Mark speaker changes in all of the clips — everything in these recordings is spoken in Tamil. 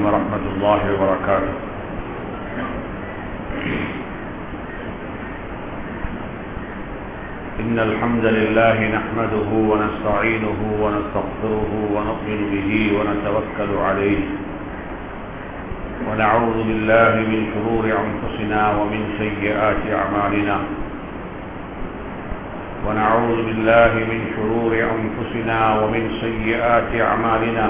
Speaker 1: ورحمة الله وبركاته إن الحمد لله نحمده ونستعينه ونستغفره ونؤمن به ونتوكل عليه ونعوذ بالله من شرور أنفسنا ومن سيئات أعمالنا ونعوذ بالله من شرور أنفسنا ومن سيئات أعمالنا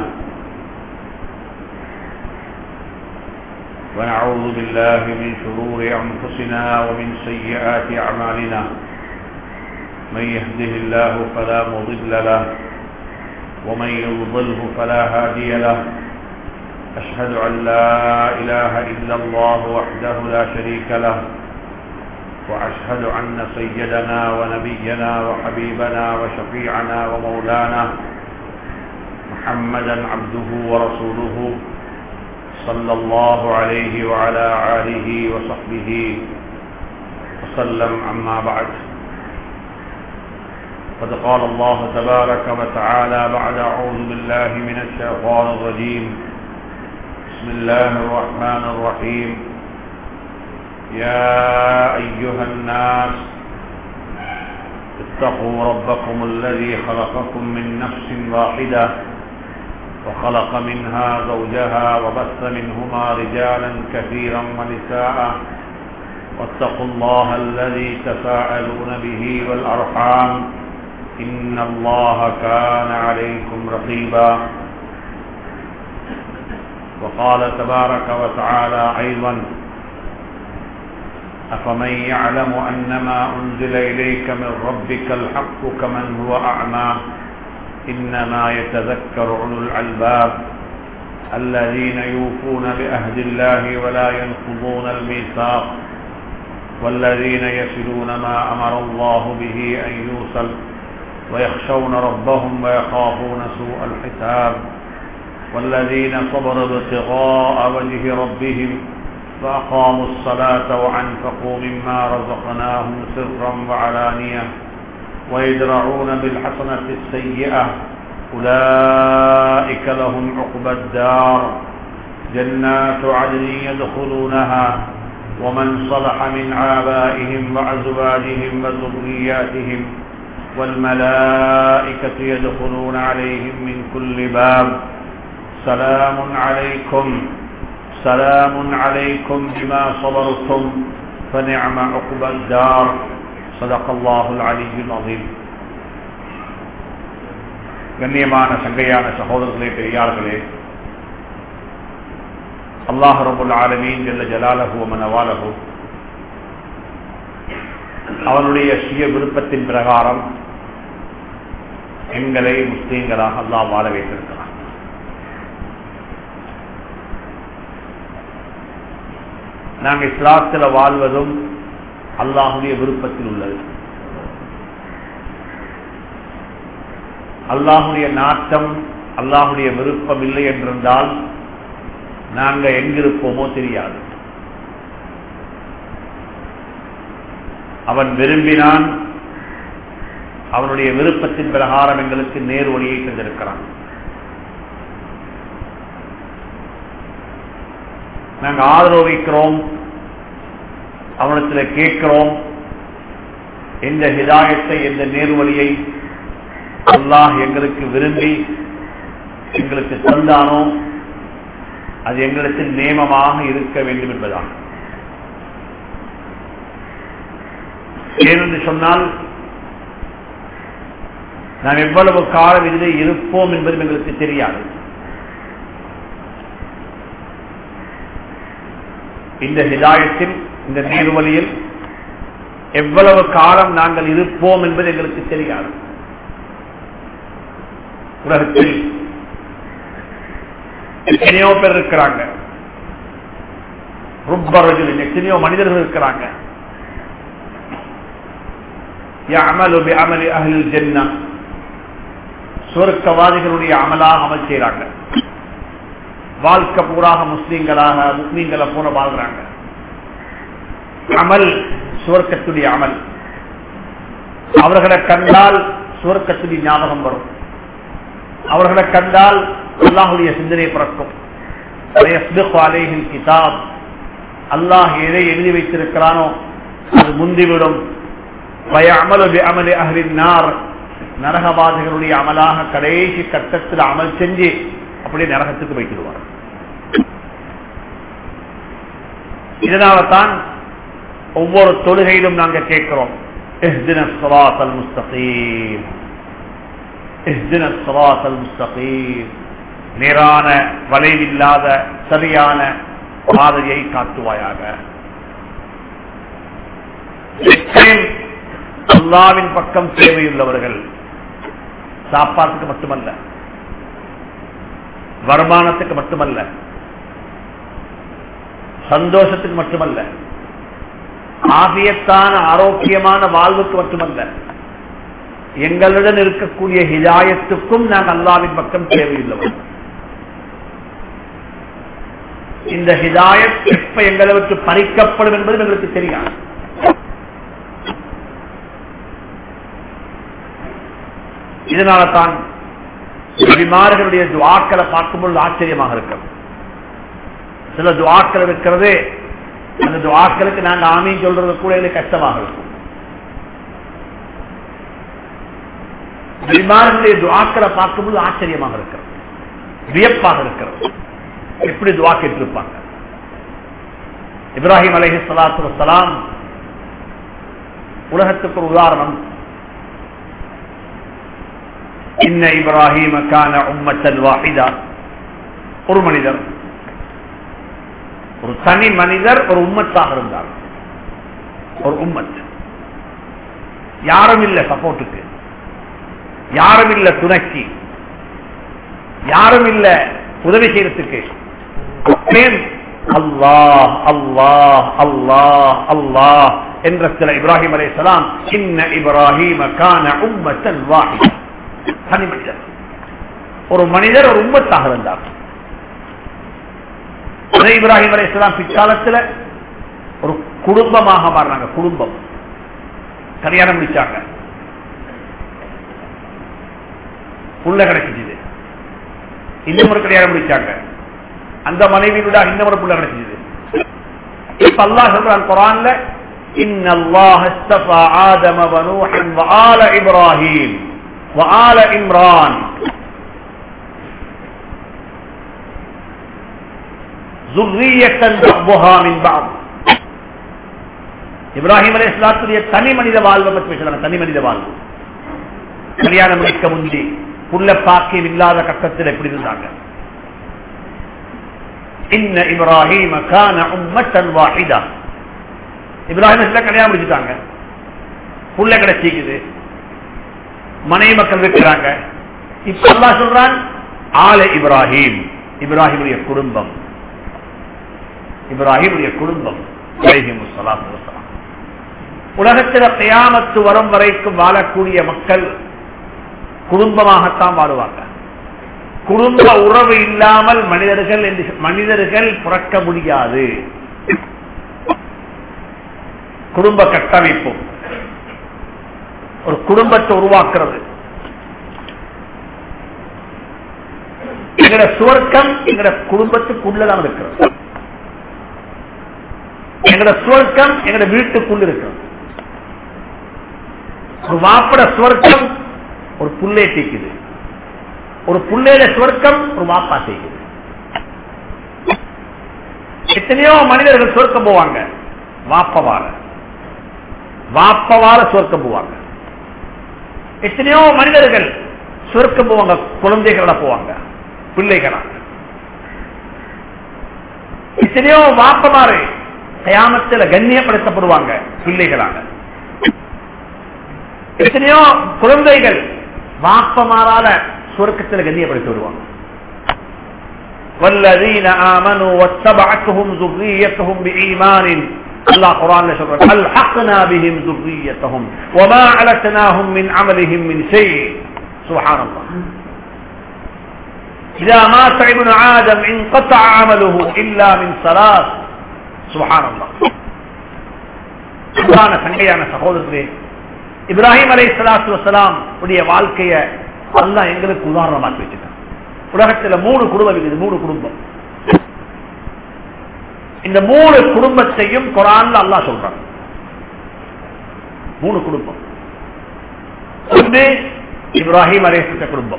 Speaker 1: ونعوذ بالله من شرور أنفسنا ومن سيئات أعمالنا من يهده الله فلا مضل له ومن يضله فلا هادي له أشهد أن لا إله إلا الله وحده لا شريك له وأشهد أن سيدنا ونبينا وحبيبنا وشفيعنا ومولانا محمدا عبده ورسوله صلى الله عليه وعلى آله وصحبه وسلم أما بعد قد قال الله تبارك وتعالى بعد أعوذ بالله من الشيطان الرجيم بسم الله الرحمن الرحيم يا أيها الناس اتقوا ربكم الذي خلقكم من نفس واحدة وخلق منها زوجها وبث منهما رجالا كثيرا ونساء واتقوا الله الذي تساءلون به والأرحام إن الله كان عليكم رقيبا وقال تبارك وتعالى أيضا أفمن يعلم أنما أنزل إليك من ربك الحق كمن هو أعمى إنما يتذكر أولو الألباب الذين يوفون بأهد الله ولا ينقضون الميثاق والذين يصلون ما أمر الله به أن يوصل ويخشون ربهم ويخافون سوء الحساب والذين صبروا ابتغاء وجه ربهم فأقاموا الصلاة وأنفقوا مما رزقناهم سرا وعلانية ويدرعون بالحسنة السيئة أولئك لهم عقبى الدار جنات عدن يدخلونها ومن صلح من آبائهم وأزواجهم وذرياتهم والملائكة يدخلون عليهم من كل باب سلام عليكم سلام عليكم بما صبرتم فنعم عقبى الدار صدق الله العلي العظيم கண்ணியமான சங்கையான சகோதரர்களே பெரியார்களே அல்லாஹ் ரபுல் ஆலமீன் ஜல்ல ஜலாலஹு மனவாலஹு அவனுடைய சுய விருப்பத்தின் பிரகாரம் எங்களை முஸ்லீம்களாக அல்லாஹ் வாழ வைத்திருக்கிறான் நாங்கள் இஸ்லாத்தில் வாழ்வதும் அல்லாஹுடைய விருப்பத்தில் உள்ளது அல்லாஹுடைய நாட்டம் அல்லாஹுடைய விருப்பம் இல்லை என்றிருந்தால் நாங்கள் எங்கிருப்போமோ தெரியாது அவன் விரும்பினான் அவனுடைய விருப்பத்தின் பிரகாரம் எங்களுக்கு நேர் ஒளியை தந்திருக்கிறான் நாங்கள் ஆதரவு வைக்கிறோம் அவனத்தில் கேட்கிறோம் எந்த ஹிதாயத்தை எந்த நேர்வழியை அல்லாஹ் எங்களுக்கு விரும்பி எங்களுக்கு தந்தானோ அது எங்களுக்கு நியமமாக இருக்க வேண்டும் என்பதான் ஏனென்று சொன்னால் நாம் எவ்வளவு காலம் இதிலே இருப்போம் என்பதும் எங்களுக்கு தெரியாது இந்த ஹிதாயத்தில் இந்த நீர்வழியில் எவ்வளவு காலம் நாங்கள் இருப்போம் என்பது எங்களுக்கு தெரியாது உலகத்தில் எத்தனையோ பேர் இருக்கிறாங்க ருப்பரஜுலின் எத்தனையோ மனிதர்கள் இருக்கிறாங்க அமலி அகலில் ஜென்னா சுவர்க்கவாதிகளுடைய அமலாக அமல் செய்யறாங்க வாழ்க்கை பூராக முஸ்லீம்களாக முஸ்லீம்களை போல வாழ்றாங்க அமல் சுவர்க்கத்துடைய அமல் அவர்களை கண்டால் சுவர்க்கத்துடைய ஞாபகம் வரும் அவர்களை கண்டால் அல்லாஹுடைய சிந்தனை பிறக்கும் கிதாப் அல்லாஹ் எதை எழுதி வைத்திருக்கிறானோ அது முந்திவிடும் அமலு அமலி அஹ்லின்னார் நரகவாதிகளுடைய அமலாக கடைசி கட்டத்தில் அமல் செஞ்சு அப்படியே நரகத்துக்கு வைத்திடுவார் இதனால தான் ஒவ்வொரு தொழுகையிலும் நாங்க கேட்கிறோம் اهدنا الصراط المستقيم اهدنا الصراط المستقيم நேரான வளைவில்லாத சரியான பாதையை காட்டுவாயாக அல்லாவின் பக்கம் தேவையுள்ளவர்கள் சாப்பாட்டுக்கு மட்டுமல்ல வருமானத்துக்கு மட்டுமல்ல சந்தோஷத்துக்கு மட்டுமல்ல ஆகியத்தான ஆரோக்கியமான வாழ்வுக்கு மட்டுமல்ல எங்களுடன் இருக்கக்கூடிய ஹிதாயத்துக்கும் நாங்கள் அல்லாவின் பக்கம் தேவையுள்ளவர்கள் இந்த ஹிதாயத் எப்ப எங்களை விட்டு பறிக்கப்படும் என்பது எங்களுக்கு தெரியாது இதனால தான் நபிமார்களுடைய துவாக்களை பார்க்கும்போது ஆச்சரியமாக இருக்கிறது சில துவாக்கள் இருக்கிறது அந்த துவாக்களுக்கு நாங்கள் ஆமீன் சொல்றது கூட எங்களுக்கு கஷ்டமாக இருக்கும் நபிமார்களுடைய துவாக்களை பார்க்கும்போது ஆச்சரியமாக இருக்கிறது வியப்பாக இருக்கிறது எப்படி துவா கேட்டிருப்பாங்க இப்ராஹிம் அலஹி சலாத்து வலாம் உலகத்துக்கு ஒரு உதாரணம் இன்ன இப்ராஹிம் கான உம்மத்தல் வாஹிதா ஒரு மனிதர் ஒரு தனி மனிதர் ஒரு உம்மத்தாக இருந்தார் ஒரு உம்மத் யாரும் இல்லை சப்போர்ட்டுக்கு யாரும் இல்லை துணைக்கு யாரும் இல்லை உதவி செய்யறதுக்கு அல்லாஹ் அல்லாஹ் அல்லாஹ் அல்லாஹ் என்ற சில இப்ராஹிம் அலை சலாம் இன்ன இப்ராஹிம் கான உம்மத்தன் வாஹிதா தனி மனிதர் ஒரு மனிதர் ஒரு உம்மத்தாக இருந்தார் இப்ராஹிம் அலை இஸ்லாம் பிற்காலத்தில் ஒரு குடும்பமாக மாறினாங்க குடும்பம் கல்யாணம் முடிச்சாங்க புள்ள கிடைச்சிது இன்னும் ஒரு கல்யாணம் முடிச்சாங்க அந்த மனைவியோட இன்னும் ஒரு புள்ள கிடைச்சிது இப்ப அல்லாஹ் சொல்றான் குரான்ல إن الله استفى آدم ونوحا وآل إبراهيم وآل إمران ذرية بعضها من بعض இப்ராஹிம் அலி இஸ்லாத்துடைய தனி மனித வாழ்வை பற்றி பேசுறாங்க தனி மனித வாழ்வு கல்யாணம் முடிக்க முந்தி புள்ள பாக்கியம் இல்லாத கட்டத்தில் எப்படி இருந்தாங்க இன்ன இப்ராஹிம் கான உம்மத்தன் வாஹிதா இப்ராஹிம் இஸ்லாம் கல்யாணம் முடிச்சுட்டாங்க புள்ள கிடைச்சிக்குது மனைவி மக்கள் வைக்கிறாங்க இப்ப அல்லா சொல்றான் ஆல இப்ராஹிம் இப்ராஹிமுடைய குடும்பம் இப்ராஹிமுடைய குடும்பம் உலகத்தில் கயாமத்து வரும் வரைக்கும் வாழக்கூடிய மக்கள் குடும்பமாகத்தான் வாழுவாங்க குடும்ப உறவு இல்லாமல் மனிதர்கள் மனிதர்கள் புறக்க முடியாது குடும்ப கட்டமைப்பு ஒரு குடும்பத்தை உருவாக்குறது எங்கட சுவர்க்கம் எங்கட குடும்பத்துக்குள்ளதான் இருக்கிறது எங்கட சுவர்க்கம் எங்கட வீட்டுக்குள்ள இருக்கிறது ஒரு மாப்பட சுவர்க்கம் ஒரு புல்லே தேய்க்குது ஒரு புள்ளையில சுவர்க்கம் ஒரு மாப்பா தேய்க்குது எத்தனையோ மனிதர்கள் சுவர்க்கம் போவாங்க வாப்பவார வாப்பவார சுவர்க்கம் போவாங்க எத்தனையோ மனிதர்கள் சுவர்க்கம் போவாங்க குழந்தைகளோட போவாங்க பிள்ளைகளா எத்தனையோ வாப்பமாறு கயாமத்தில் கண்ணியப்படுத்தப்படுவாங்க பிள்ளைகளாக எத்தனையோ குழந்தைகள் வாப்பமாரால சுவர்க்கத்தில் கண்ணியப்படுத்தி வருவாங்க والذين آمنوا واتبعتهم ذريتهم بإيمان الله قرآن சொல்றார் ألحقنا بهم ذريتهم وما علتناهم من عملهم من شيء سبحان الله إذا مات ابن آدم انقطع عمله إلا من ثلاث سبحان الله அன்பான சங்கையான சகோதரர்களே இப்ராஹிம் அலை சலாத்து வசலாம் உடைய வாழ்க்கைய அல்லா எங்களுக்கு உதாரணமாக்கி வச்சுட்டான் உலகத்துல மூணு குடும்பம் இருக்குது மூணு குடும்பம் இந்த மூணு குடும்பத்தையும் குரான்ல அல்லாஹ் சொல்றான் மூணு குடும்பம் ஒன்று இப்ராஹிம் அலேசத்த குடும்பம்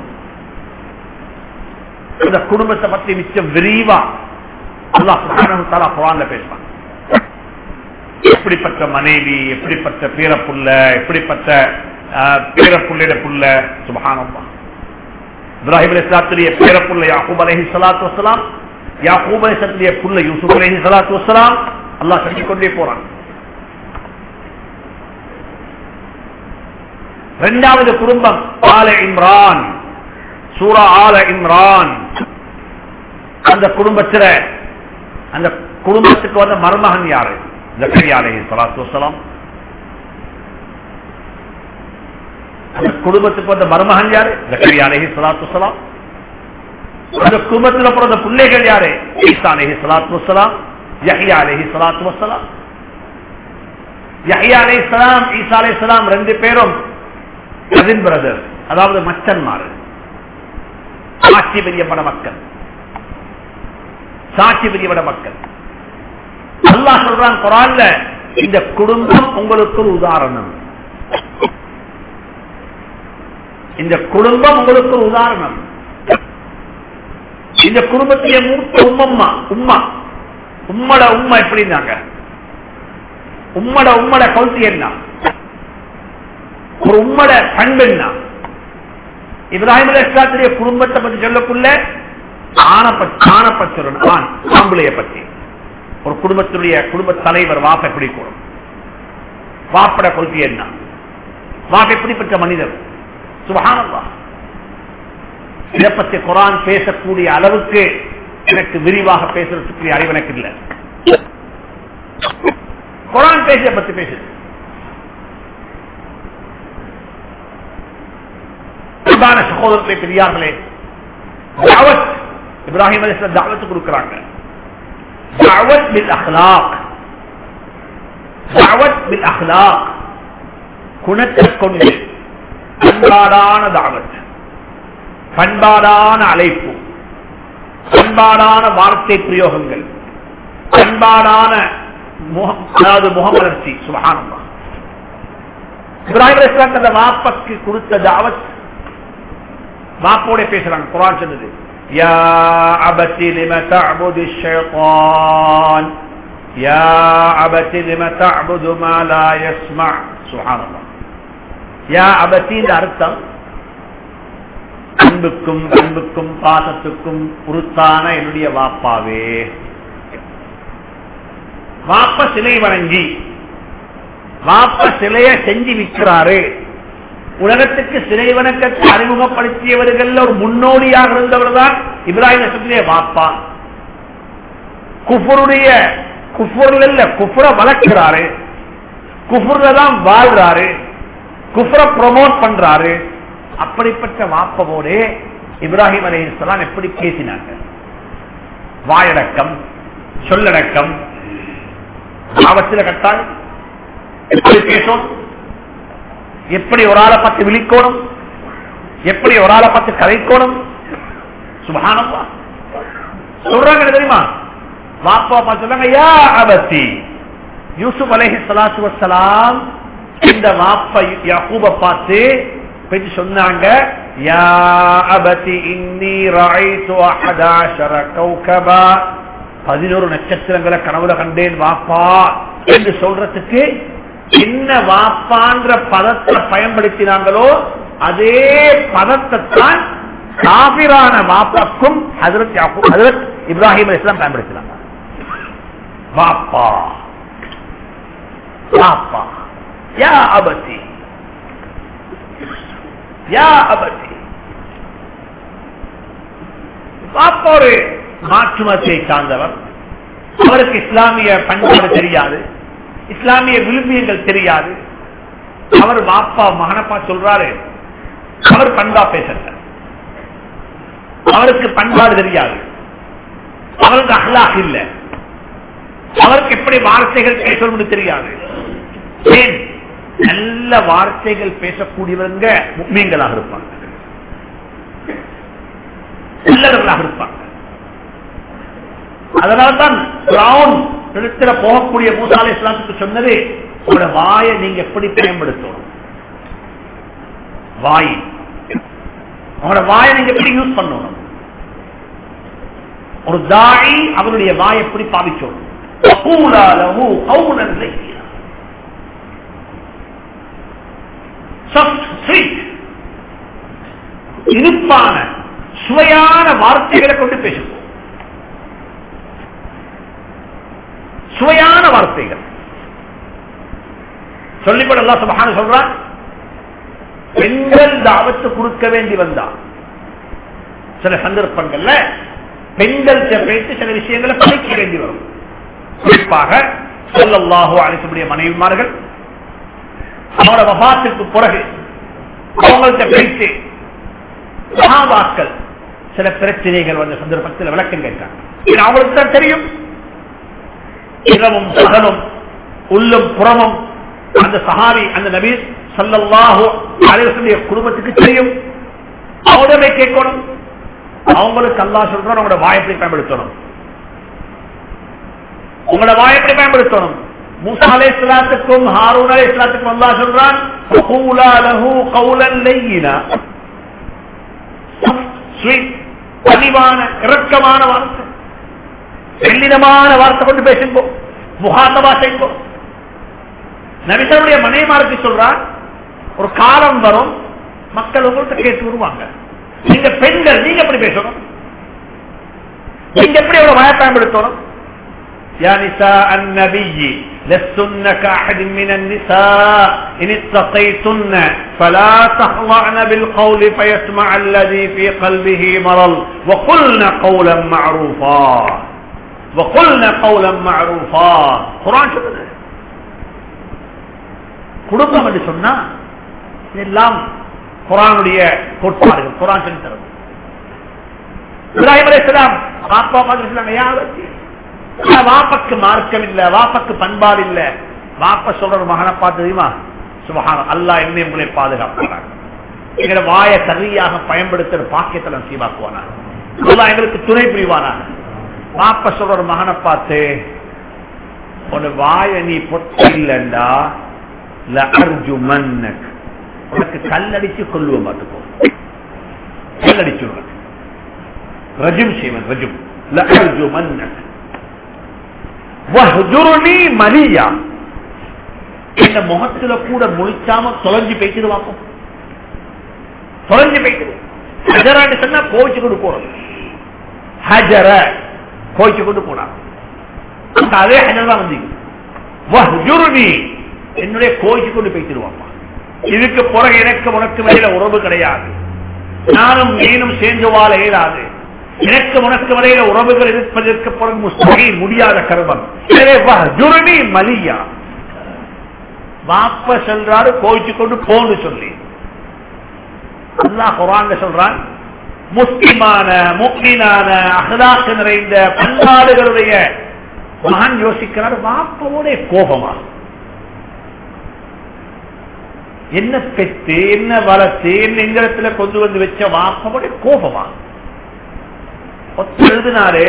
Speaker 1: இந்த குடும்பத்தை பத்தி மிச்சம் விரிவா அல்லாஹ் சுப்ஹானஹு வ தஆலா குர்ஆன்ல பேசுறான் எப்படிப்பட்ட மனைவி எப்படிப்பட்ட பேரப்புள்ள எப்படிப்பட்ட ஆஹ், பேரப்புள்ளையிட புள்ள சுபஹானல்லாஹ் இப்ராஹிம் அலைஹிஸ்ஸலாத்துடைய பேரப்புள்ள யாக்கூப் அலைஹி ஸலாத்து வஸலாம் யாக்கூப் அலைஹிஸ்ஸலாத்துடைய புள்ள யூசுப் அலைஹி ஸலாத்து வஸலாம் அல்லாஹ் சொல்லிக் கொண்டே போறான் இரண்டாவது குடும்பம் ஆல இம்ரான் சூரா ஆல இம்ரான் அந்த குடும்பத்துல அந்த குடும்பத்துக்கு வந்த மருமகன் யாரு ஜக்கரியா அலைஹி ஸலாத்து வஸலாம் அந்த குடும்பத்துக்கு வந்த மருமகன் யாரு ஜக்கரியா அலைஹி ஸலாத்து வஸலாம் அந்த குடும்பத்தில் பிறந்த பிள்ளைகள் யாரு ஈசா அலைஹி ஸலாத்து வஸலாம் யஹ்யா அலைஹி ஸலாத்து வஸலாம் யஹ்யா அலைஹிஸ்ஸலாம் ஈசா அலைஹிஸ்ஸலாம் ரெண்டு பேரும் கசின் பிரதர் அதாவது மச்சன்மார் சாட்சி பெரியப்பட மக்கள் சாட்சி பெரியப்பட மக்கள் அல்லாஹ் சொல்றான் குரான்ல இந்த குடும்பம் உங்களுக்கு ஒரு உதாரணம் இந்த குடும்பம் உங்களுக்கு ஒரு உதாரணம் இந்த குடும்பத்திலே மூத்த உம்மம்மா உம்மா உம்மட உம்மா எப்படி இருந்தாங்க உம்மட உம்மட கவுசி என்ன ஒரு உம்மட பண்பு என்ன இப்ராஹிம் அலிஸ்லாத்துடைய குடும்பத்தை பத்தி சொல்லக்குள்ள ஆணப்பச்சுரன் ஆண் ஆம்பளைய பத்தி ஒரு குடும்பத்துடைய குடும்ப தலைவர் வாப்ப எப்படி கூடும் வாப்பட கொள்கை என்ன வாப்ப எப்படிப்பட்ட மனிதர் சுபகானல்லா இதை பற்றி குரான் பேசக்கூடிய அளவுக்கு எனக்கு விரிவாக பேசுறதுக்கு அறிவு எனக்கு இல்லை குரான் பேச பத்தி பேசுது அன்பான சகோதரர்களே பெரியார்களே தாவத் இப்ராஹிம் அலிஸ்லாம் தாவத்து கொடுக்கிறாங்க தாவத் பில் அஹ்லாக் தாவத் பில் அஹ்லாக் குணத்தை கொண்டு பண்பாடான தாவத் பண்பாடான அழைப்பு பண்பாடான வார்த்தை பிரயோகங்கள் பண்பாடான முகம் அதாவது முகமலர்ச்சி சுபகானந்தா இப்ராஹிம் அலிஸ்லாம் அந்த வாப்பக்கு கொடுத்த தாவத் மாப்போட பேசுறாங்க குரான் சொன்னது யா அபத்தி லிம தஅபுது ஷைத்தான் யா அபத்தி லிம தஅபுது மா லா யஸ்மா சுப்ஹானல்லாஹ் யா அபத்தி அர்த்தம் அன்புக்கும் அன்புக்கும் பாசத்துக்கும் உருத்தான என்னுடைய வாப்பாவே வாப்ப சிலை வணங்கி வாப்ப சிலைய செஞ்சு விற்கிறாரு உலகத்துக்கு சிலை வணக்கத்தை அறிமுகப்படுத்தியவர்கள் ஒரு முன்னோடியாக இருந்தவர் தான் இப்ராஹிம் நசத்திலே வாப்பா குஃபருடைய குஃபுர்ல இல்ல குஃபுர வளர்க்கிறாரு குஃபுர்ல தான் வாழ்றாரு குஃபுர ப்ரமோட் பண்றாரு அப்படிப்பட்ட வாப்பவோட இப்ராஹிம் அலி இஸ்லாம் எப்படி பேசினாங்க வாயடக்கம் சொல்லடக்கம் ஆபத்தில் கட்டால் எப்படி பேசும் எப்படி ஒரு ஆளை பார்த்து விழிக்கணும் எப்படி ஒரு ஆளை பார்த்து கதைக்கணும் சுபகானப்பா சொல்றாங்க தெரியுமா வாப்பா பார்த்து சொல்றாங்க யா அபத்தி யூசுப் அலஹி சலாத்து வசலாம் இந்த வாப்பா யாக்கூப பார்த்து போயிட்டு சொன்னாங்க யா அபத்தி இன்னி ராய்து அஹதாஷர கௌகபா பதினோரு நட்சத்திரங்களை கனவுல கண்டேன் வாப்பா என்று சொல்றதுக்கு என்ன வாப்பான்ற பதத்தை பயன்படுத்தினாங்களோ அதே பதத்தை தான் காபிரான வாப்பாக்கும் ஹசரத் யாக்கூப் ஹசரத் இப்ராஹிம் அலிஸ்லாம் பயன்படுத்தினாங்க வாப்பா வாப்பா யா அபத்தி யா அபத்தி வாப்பா ஒரு மாற்று மதத்தை சார்ந்தவர் அவருக்கு இஸ்லாமிய பண்பாடு தெரியாது இஸ்லாமிய விழுமியங்கள் தெரியாது அவர் வாப்பா மகனப்பா சொல்றாரு அவர் பண்பா பேசல அவருக்கு பண்பாடு தெரியாது அவருக்கு அஹ்லாக் இல்ல அவருக்கு எப்படி வார்த்தைகள் பேசணும்னு தெரியாது ஏன் நல்ல வார்த்தைகள் பேசக்கூடியவங்க முக்மீன்களாக இருப்பாங்க நல்லவர்களாக இருப்பாங்க அதனால்தான் இடத்துல போகக்கூடிய மூசாலை இஸ்லாத்துக்கு சொன்னது உங்களோட வாயை நீங்க எப்படி பயன்படுத்தணும் வாய் உங்களோட வாயை நீங்க எப்படி யூஸ் பண்ணணும் ஒரு தாய் அவருடைய வாய் எப்படி பாவிச்சோம் இனிப்பான சுவையான வார்த்தைகளை கொண்டு பேசுவோம் சுவையான வார்த்தைகள் சொல்லிப்பட அல்லா சுபஹான சொல்றான் பெண்கள் தாவத்து கொடுக்க வேண்டி வந்தா சில சந்தர்ப்பங்கள்ல பெண்கள் பேசி சில விஷயங்களை படிக்க வேண்டி வரும் குறிப்பாக சொல்லல்லாஹோ அழைக்கக்கூடிய மனைவிமார்கள் அவரோட வபாத்திற்கு பிறகு அவங்கள்ட்ட பேசி சகாபாக்கள் சில பிரச்சனைகள் வந்த சந்தர்ப்பத்தில் விளக்கம் கேட்டாங்க அவங்களுக்கு தான் தெரியும் இரவும் பகலும் உள்ளும் புறமும் அந்த சஹாபி அந்த நபீர் சல்லல்லாஹோ அலைவசனுடைய குடும்பத்துக்கு தெரியும் அவங்களே கேட்கணும் அவங்களுக்கு அல்லா சொல்றோம் உங்களோட வாயப்படி பயன்படுத்தணும் உங்களோட வாயப்படி பயன்படுத்தணும் மூசா அலை இஸ்லாத்துக்கும் ஹாரூன் அலை இஸ்லாத்துக்கும் அல்லா சொல்றான் பணிவான இறக்கமான வார்த்தை வெள்ளிடமான வார்த்தை கொண்டு பேசுங்கோ முகாத்தமா செய்வோம் நபிசருடைய மனைமாருக்கு சொல்றான் ஒரு காலம் வரும் மக்கள் உங்கள்கிட்ட கேட்டு வருவாங்க நீங்க பெண்கள் நீங்க எப்படி பேசணும் நீங்க எப்படி எவ்வளவு வாய பயன்படுத்தணும் يا نساء النبي لستن كأحد من النساء إن اتقيتن فلا تخضعن بالقول فيسمع الذي في قلبه مرض وقلن قولا معروفا وقلن قولا معروفا قرآن شو குடும்பம் என்று சொன்னா எல்லாம் குரானுடைய கோட்பாடுகள் குரான் சொல்லி தரும் இப்ராஹிம் அலையாம் வாப்பா மாதிரி வாப்பக்கு மார்க்கம் இல்ல வாப்பக்கு பண்பாடு இல்ல வாப்ப சொல்ற மகனை பார்த்து தெரியுமா சுபகானம் அல்லா என்ன உங்களை பாதுகாப்பாங்க எங்களை வாய சரியாக பயன்படுத்துற பாக்கியத்தில் சீவாக்குவானா அல்லா எங்களுக்கு துணை புரிவானா வாப்ப சொல்ற மகனை பார்த்து உன் வாய நீ பொட்ட இல்லண்டா உனக்கு கல்லடிச்சு கொள்ளுவ மாட்டுக்கோ கல்லடிச்சு ரஜும் செய்வன் ரஜும் மலியா இந்த முகத்துல கூட முழிச்சாம தொலைஞ்சு போய்க்குது வாக்கும் தொலைஞ்சு போய்க்குது ஹஜரான்னு சொன்னா கோவிச்சு கொண்டு போறது ஹஜர கோவிச்சு கொண்டு போனாங்க அதே ஹஜர் தான் வந்து என்னுடைய கோயிச்சு கொண்டு போய்த்திருவாப்பா இதுக்கு பிறகு எனக்கு உனக்கு வரையில உறவு கிடையாது நானும் நீனும் சேர்ந்து வாழ இயலாது எனக்கு உனக்கு வரையில உறவுகள் இருப்பதற்கு பிறகு முஸ்தகை முடியாத கர்மம் ஜுரணி மலியா வாப்ப சென்றாரு கோயிச்சு கொண்டு போன்னு சொல்லி அல்லா குரான் சொல்றான் முஸ்லிமான முக்மீனான அகதாக்கு நிறைந்த பண்பாடுகளுடைய மகன் யோசிக்கிறார் வாப்பவோட கோபமா என்ன பெற்று என்ன வளர்த்து என்ன எங்கிடத்துல கொண்டு வந்து வச்ச வாப்பவோட கோபமா எழுதினாரு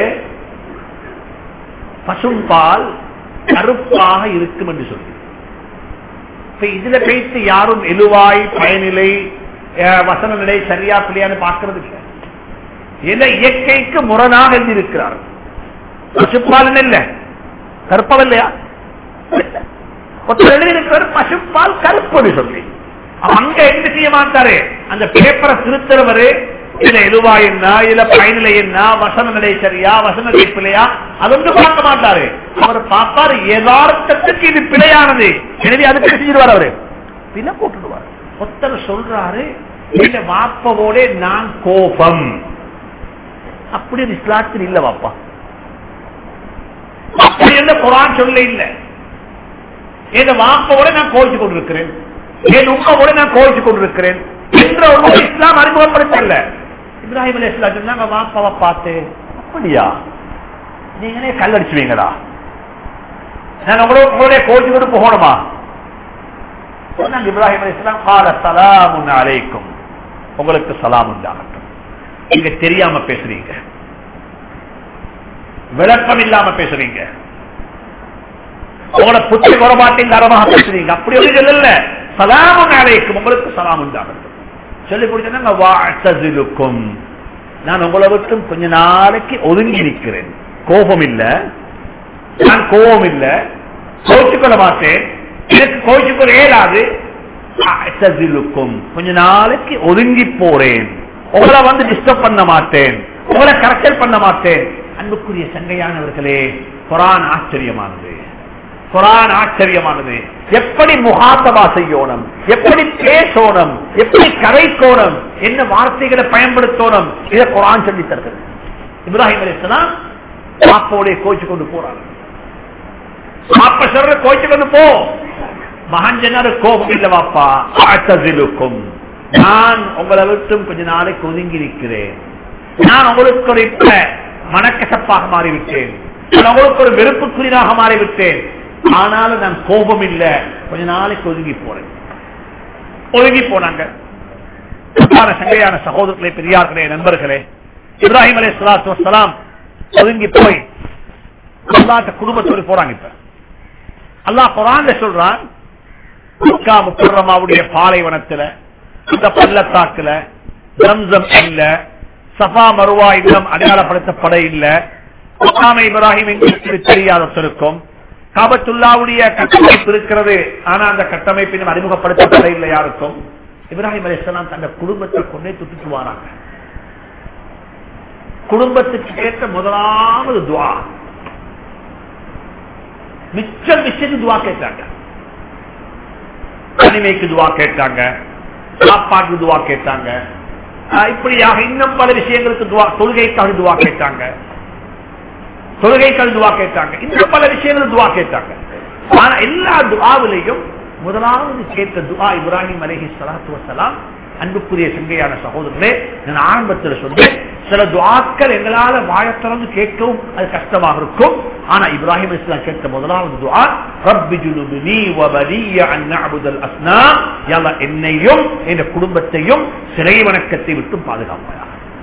Speaker 1: பசும்பால் கருப்பாக இருக்கும் என்று சொல்லி இப்ப இதுல பேசி யாரும் எழுவாய் பயனிலை வசன நிலை சரியா பிள்ளையான்னு பார்க்கறது இல்லை என இயற்கைக்கு முரணாக எழுதியிருக்கிறார் பசுப்பால் இல்ல கருப்பம் இல்லையா ஒருத்தர் எழுதியிருக்கிறார் பசுப்பால் கருப்புன்னு சொல்லி அங்க என்ன செய்ய மாட்டாரு அந்த பேப்பரை திருத்தரவரு இதுல எழுவா என்ன இதுல பயனிலை என்ன வசன நிலை சரியா வசன நிலை பிழையா அது வந்து பார்க்க மாட்டாரு அவர் பார்ப்பாரு யதார்த்தத்துக்கு இது பிழையானது எனவே அதுக்கு செஞ்சிருவார் அவரு பின்ன போட்டுடுவார் ஒருத்தர் சொல்றாரு இந்த வாப்பவோட நான் கோபம் அப்படி இஸ்லாத்தில் இல்ல வாப்பா அப்படி என்ன குரான் சொல்ல இல்ல என் வாப்பவோட நான் கோவிச்சு கொண்டிருக்கிறேன் என் உமாவோட நான் கோவிச்சு கொண்டிருக்கிறேன் என்ற ஒரு இஸ்லாம் அறிமுகப்படுத்தல இப்ராஹிம் அலி இஸ்லாம் சொன்னாங்க வாப்பாவை பார்த்து அப்படியா நீங்களே கல்லடிச்சுவீங்களா நான் உங்களோட உங்களுடைய கோவிச்சு கொண்டு போகணுமா சொன்னாங்க இப்ராஹிம் அலி இஸ்லாம் கால சலாம் அலைக்கும் உங்களுக்கு சலாம் உண்டாகட்டும் நீங்க தெரியாம பேசுறீங்க விளக்கம் இல்லாம பேசுறீங்க உங்களோட புத்தி குறபாட்டின் தரமாக பேசுறீங்க அப்படி ஒன்று சொல்லல சலாமும் அலைக்கும் உங்களுக்கு சலாம் உண்டாகட்டும் சொல்லி கொடுத்தேன் நான் உங்களை விட்டும் கொஞ்ச நாளைக்கு ஒதுங்கி நிற்கிறேன் கோபம் இல்ல நான் கோபம் இல்ல கோச்சுக்கொள்ள மாட்டேன் எனக்கு கோச்சுக்கொள்ள இயலாது அஅ்தஸிலுக்கும். கொஞ்ச நாளைக்கு ஒதுங்கி போறேன் உங்களை வந்து டிஸ்டர்ப் பண்ண மாட்டேன் உங்களை கரெக்டல் பண்ண மாட்டேன் அன்புக்குரிய சங்கையானவர்களே குரான் ஆச்சரியமானது குரான் ஆச்சரியமானது எப்படி முகாத்தபா செய்யணும் எப்படி பேசணும் எப்படி கரைக்கோணம் என்ன வார்த்தைகளை பயன்படுத்தணும் இதை குரான் சொல்லி தருகிறது இப்ராஹிம் அலிஸ்லாம் பாப்போடைய கோச்சு கொண்டு போறாங்க பாப்ப சொல்ற கோச்சு கொண்டு போ மகன் சொன்னாரு கோபம் இல்ல வாப்பா அத்ததிலுக்கும் நான் உங்களை விட்டும் கொஞ்ச நாளைக்கு ஒதுங்கி நிற்கிறேன் நான் உங்களுக்கு ஒரு இப்ப மனக்கசப்பாக மாறிவிட்டேன் நான் உங்களுக்கு ஒரு வெறுப்புக்குரியதாக மாறிவிட்டேன் ஆனாலும் நான் கோபம் இல்ல கொஞ்ச நாளைக்கு ஒதுங்கி போறேன் ஒதுங்கி போனாங்க அன்பான சங்கையான சகோதரர்களே பெரியார்களே நண்பர்களே இப்ராஹிம் அலி சலாத்து வசலாம் ஒதுங்கி போய் அல்லாட்ட குடும்பத்தோடு போறாங்க இப்ப அல்லாஹ் குரான்ல சொல்றான் மக்கா முக்கரமாவுடைய பாலைவனத்துல இந்த பள்ளத்தாக்குல ஜம்சம் இல்ல சஃபா மருவா இல்லம் அடையாளப்படுத்தப்பட இல்ல முகாமை இப்ராஹிம் எங்களுக்கு தெரியாதத்திற்கும் காபத்துல்லாவுடைய கட்டமைப்பு இருக்கிறது ஆனா அந்த கட்டமைப்பு இன்னும் அறிமுகப்படுத்தப்பட இல்லை யாருக்கும் இப்ராஹிம் அலிஸ்லாம் தந்த குடும்பத்தை கொண்டே துட்டுட்டு வராங்க குடும்பத்துக்கு கேட்ட முதலாவது துவா மிச்சம் மிச்சம் துவா கேட்டாங்க தனிமைக்கு துவா கேட்டாங்க சாப்பாட்டுக்கு துவா கேட்டாங்க ஆஹ் இப்படியாக இன்னும் பல விஷயங்களுக்கு துவா தொழுகைக்காக துவா கேட்டாங்க தொழுகைக்காக துவா கேட்டாங்க இன்னும் பல விஷயங்கள் துவா கேட்டாங்க ஆனா எல்லா துவாவிலையும் முதலாவது கேட்ட துவா இப்ராஹிம் அலஹி சலாத்து வசலாம் அன்புக்குரிய சங்கையான சகோதரர்களே நான் ஆரம்பத்தில் சொன்னேன் சில துவாக்கள் எங்களால வாழத்திறந்து கேட்கவும் அது கஷ்டமாக இருக்கும் ஆனா இப்ராஹிம் இஸ்லாம் கேட்ட முதலாவது துவா ரப்பி ஜுனுபினி வபலிய அன் நஅபுதல் அஸ்னாம் யா அல்லாஹ் என்னையும் என் குடும்பத்தையும் சிலை வணக்கத்தை விட்டு பாதுகாப்பாயா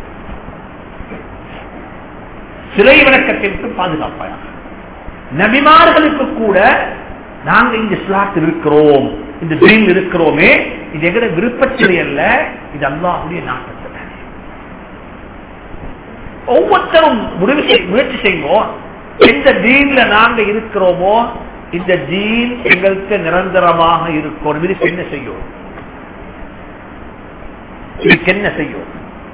Speaker 1: சிலை வணக்கத்தை விட்டு பாதுகாப்பாயா நபிமார்களுக்கு கூட நாங்க இந்த இஸ்லாத்தில் இருக்கிறோம் இந்த தீன் இருக்கிறோமே இது எங்கட விருப்பத்திலே அல்ல இது அல்லாஹுடைய நாட்டத்தில் ஒவ்வொருத்தரும் முடிவு செய்- முயற்சி செய்வோம் எந்த தீன்ல நாங்க இருக்கிறோமோ இந்த தீன் எங்களுக்கு நிரந்தரமாக இருக்கும் இதுக்கு என்ன செய்யும் இதுக்கு என்ன செய்யும்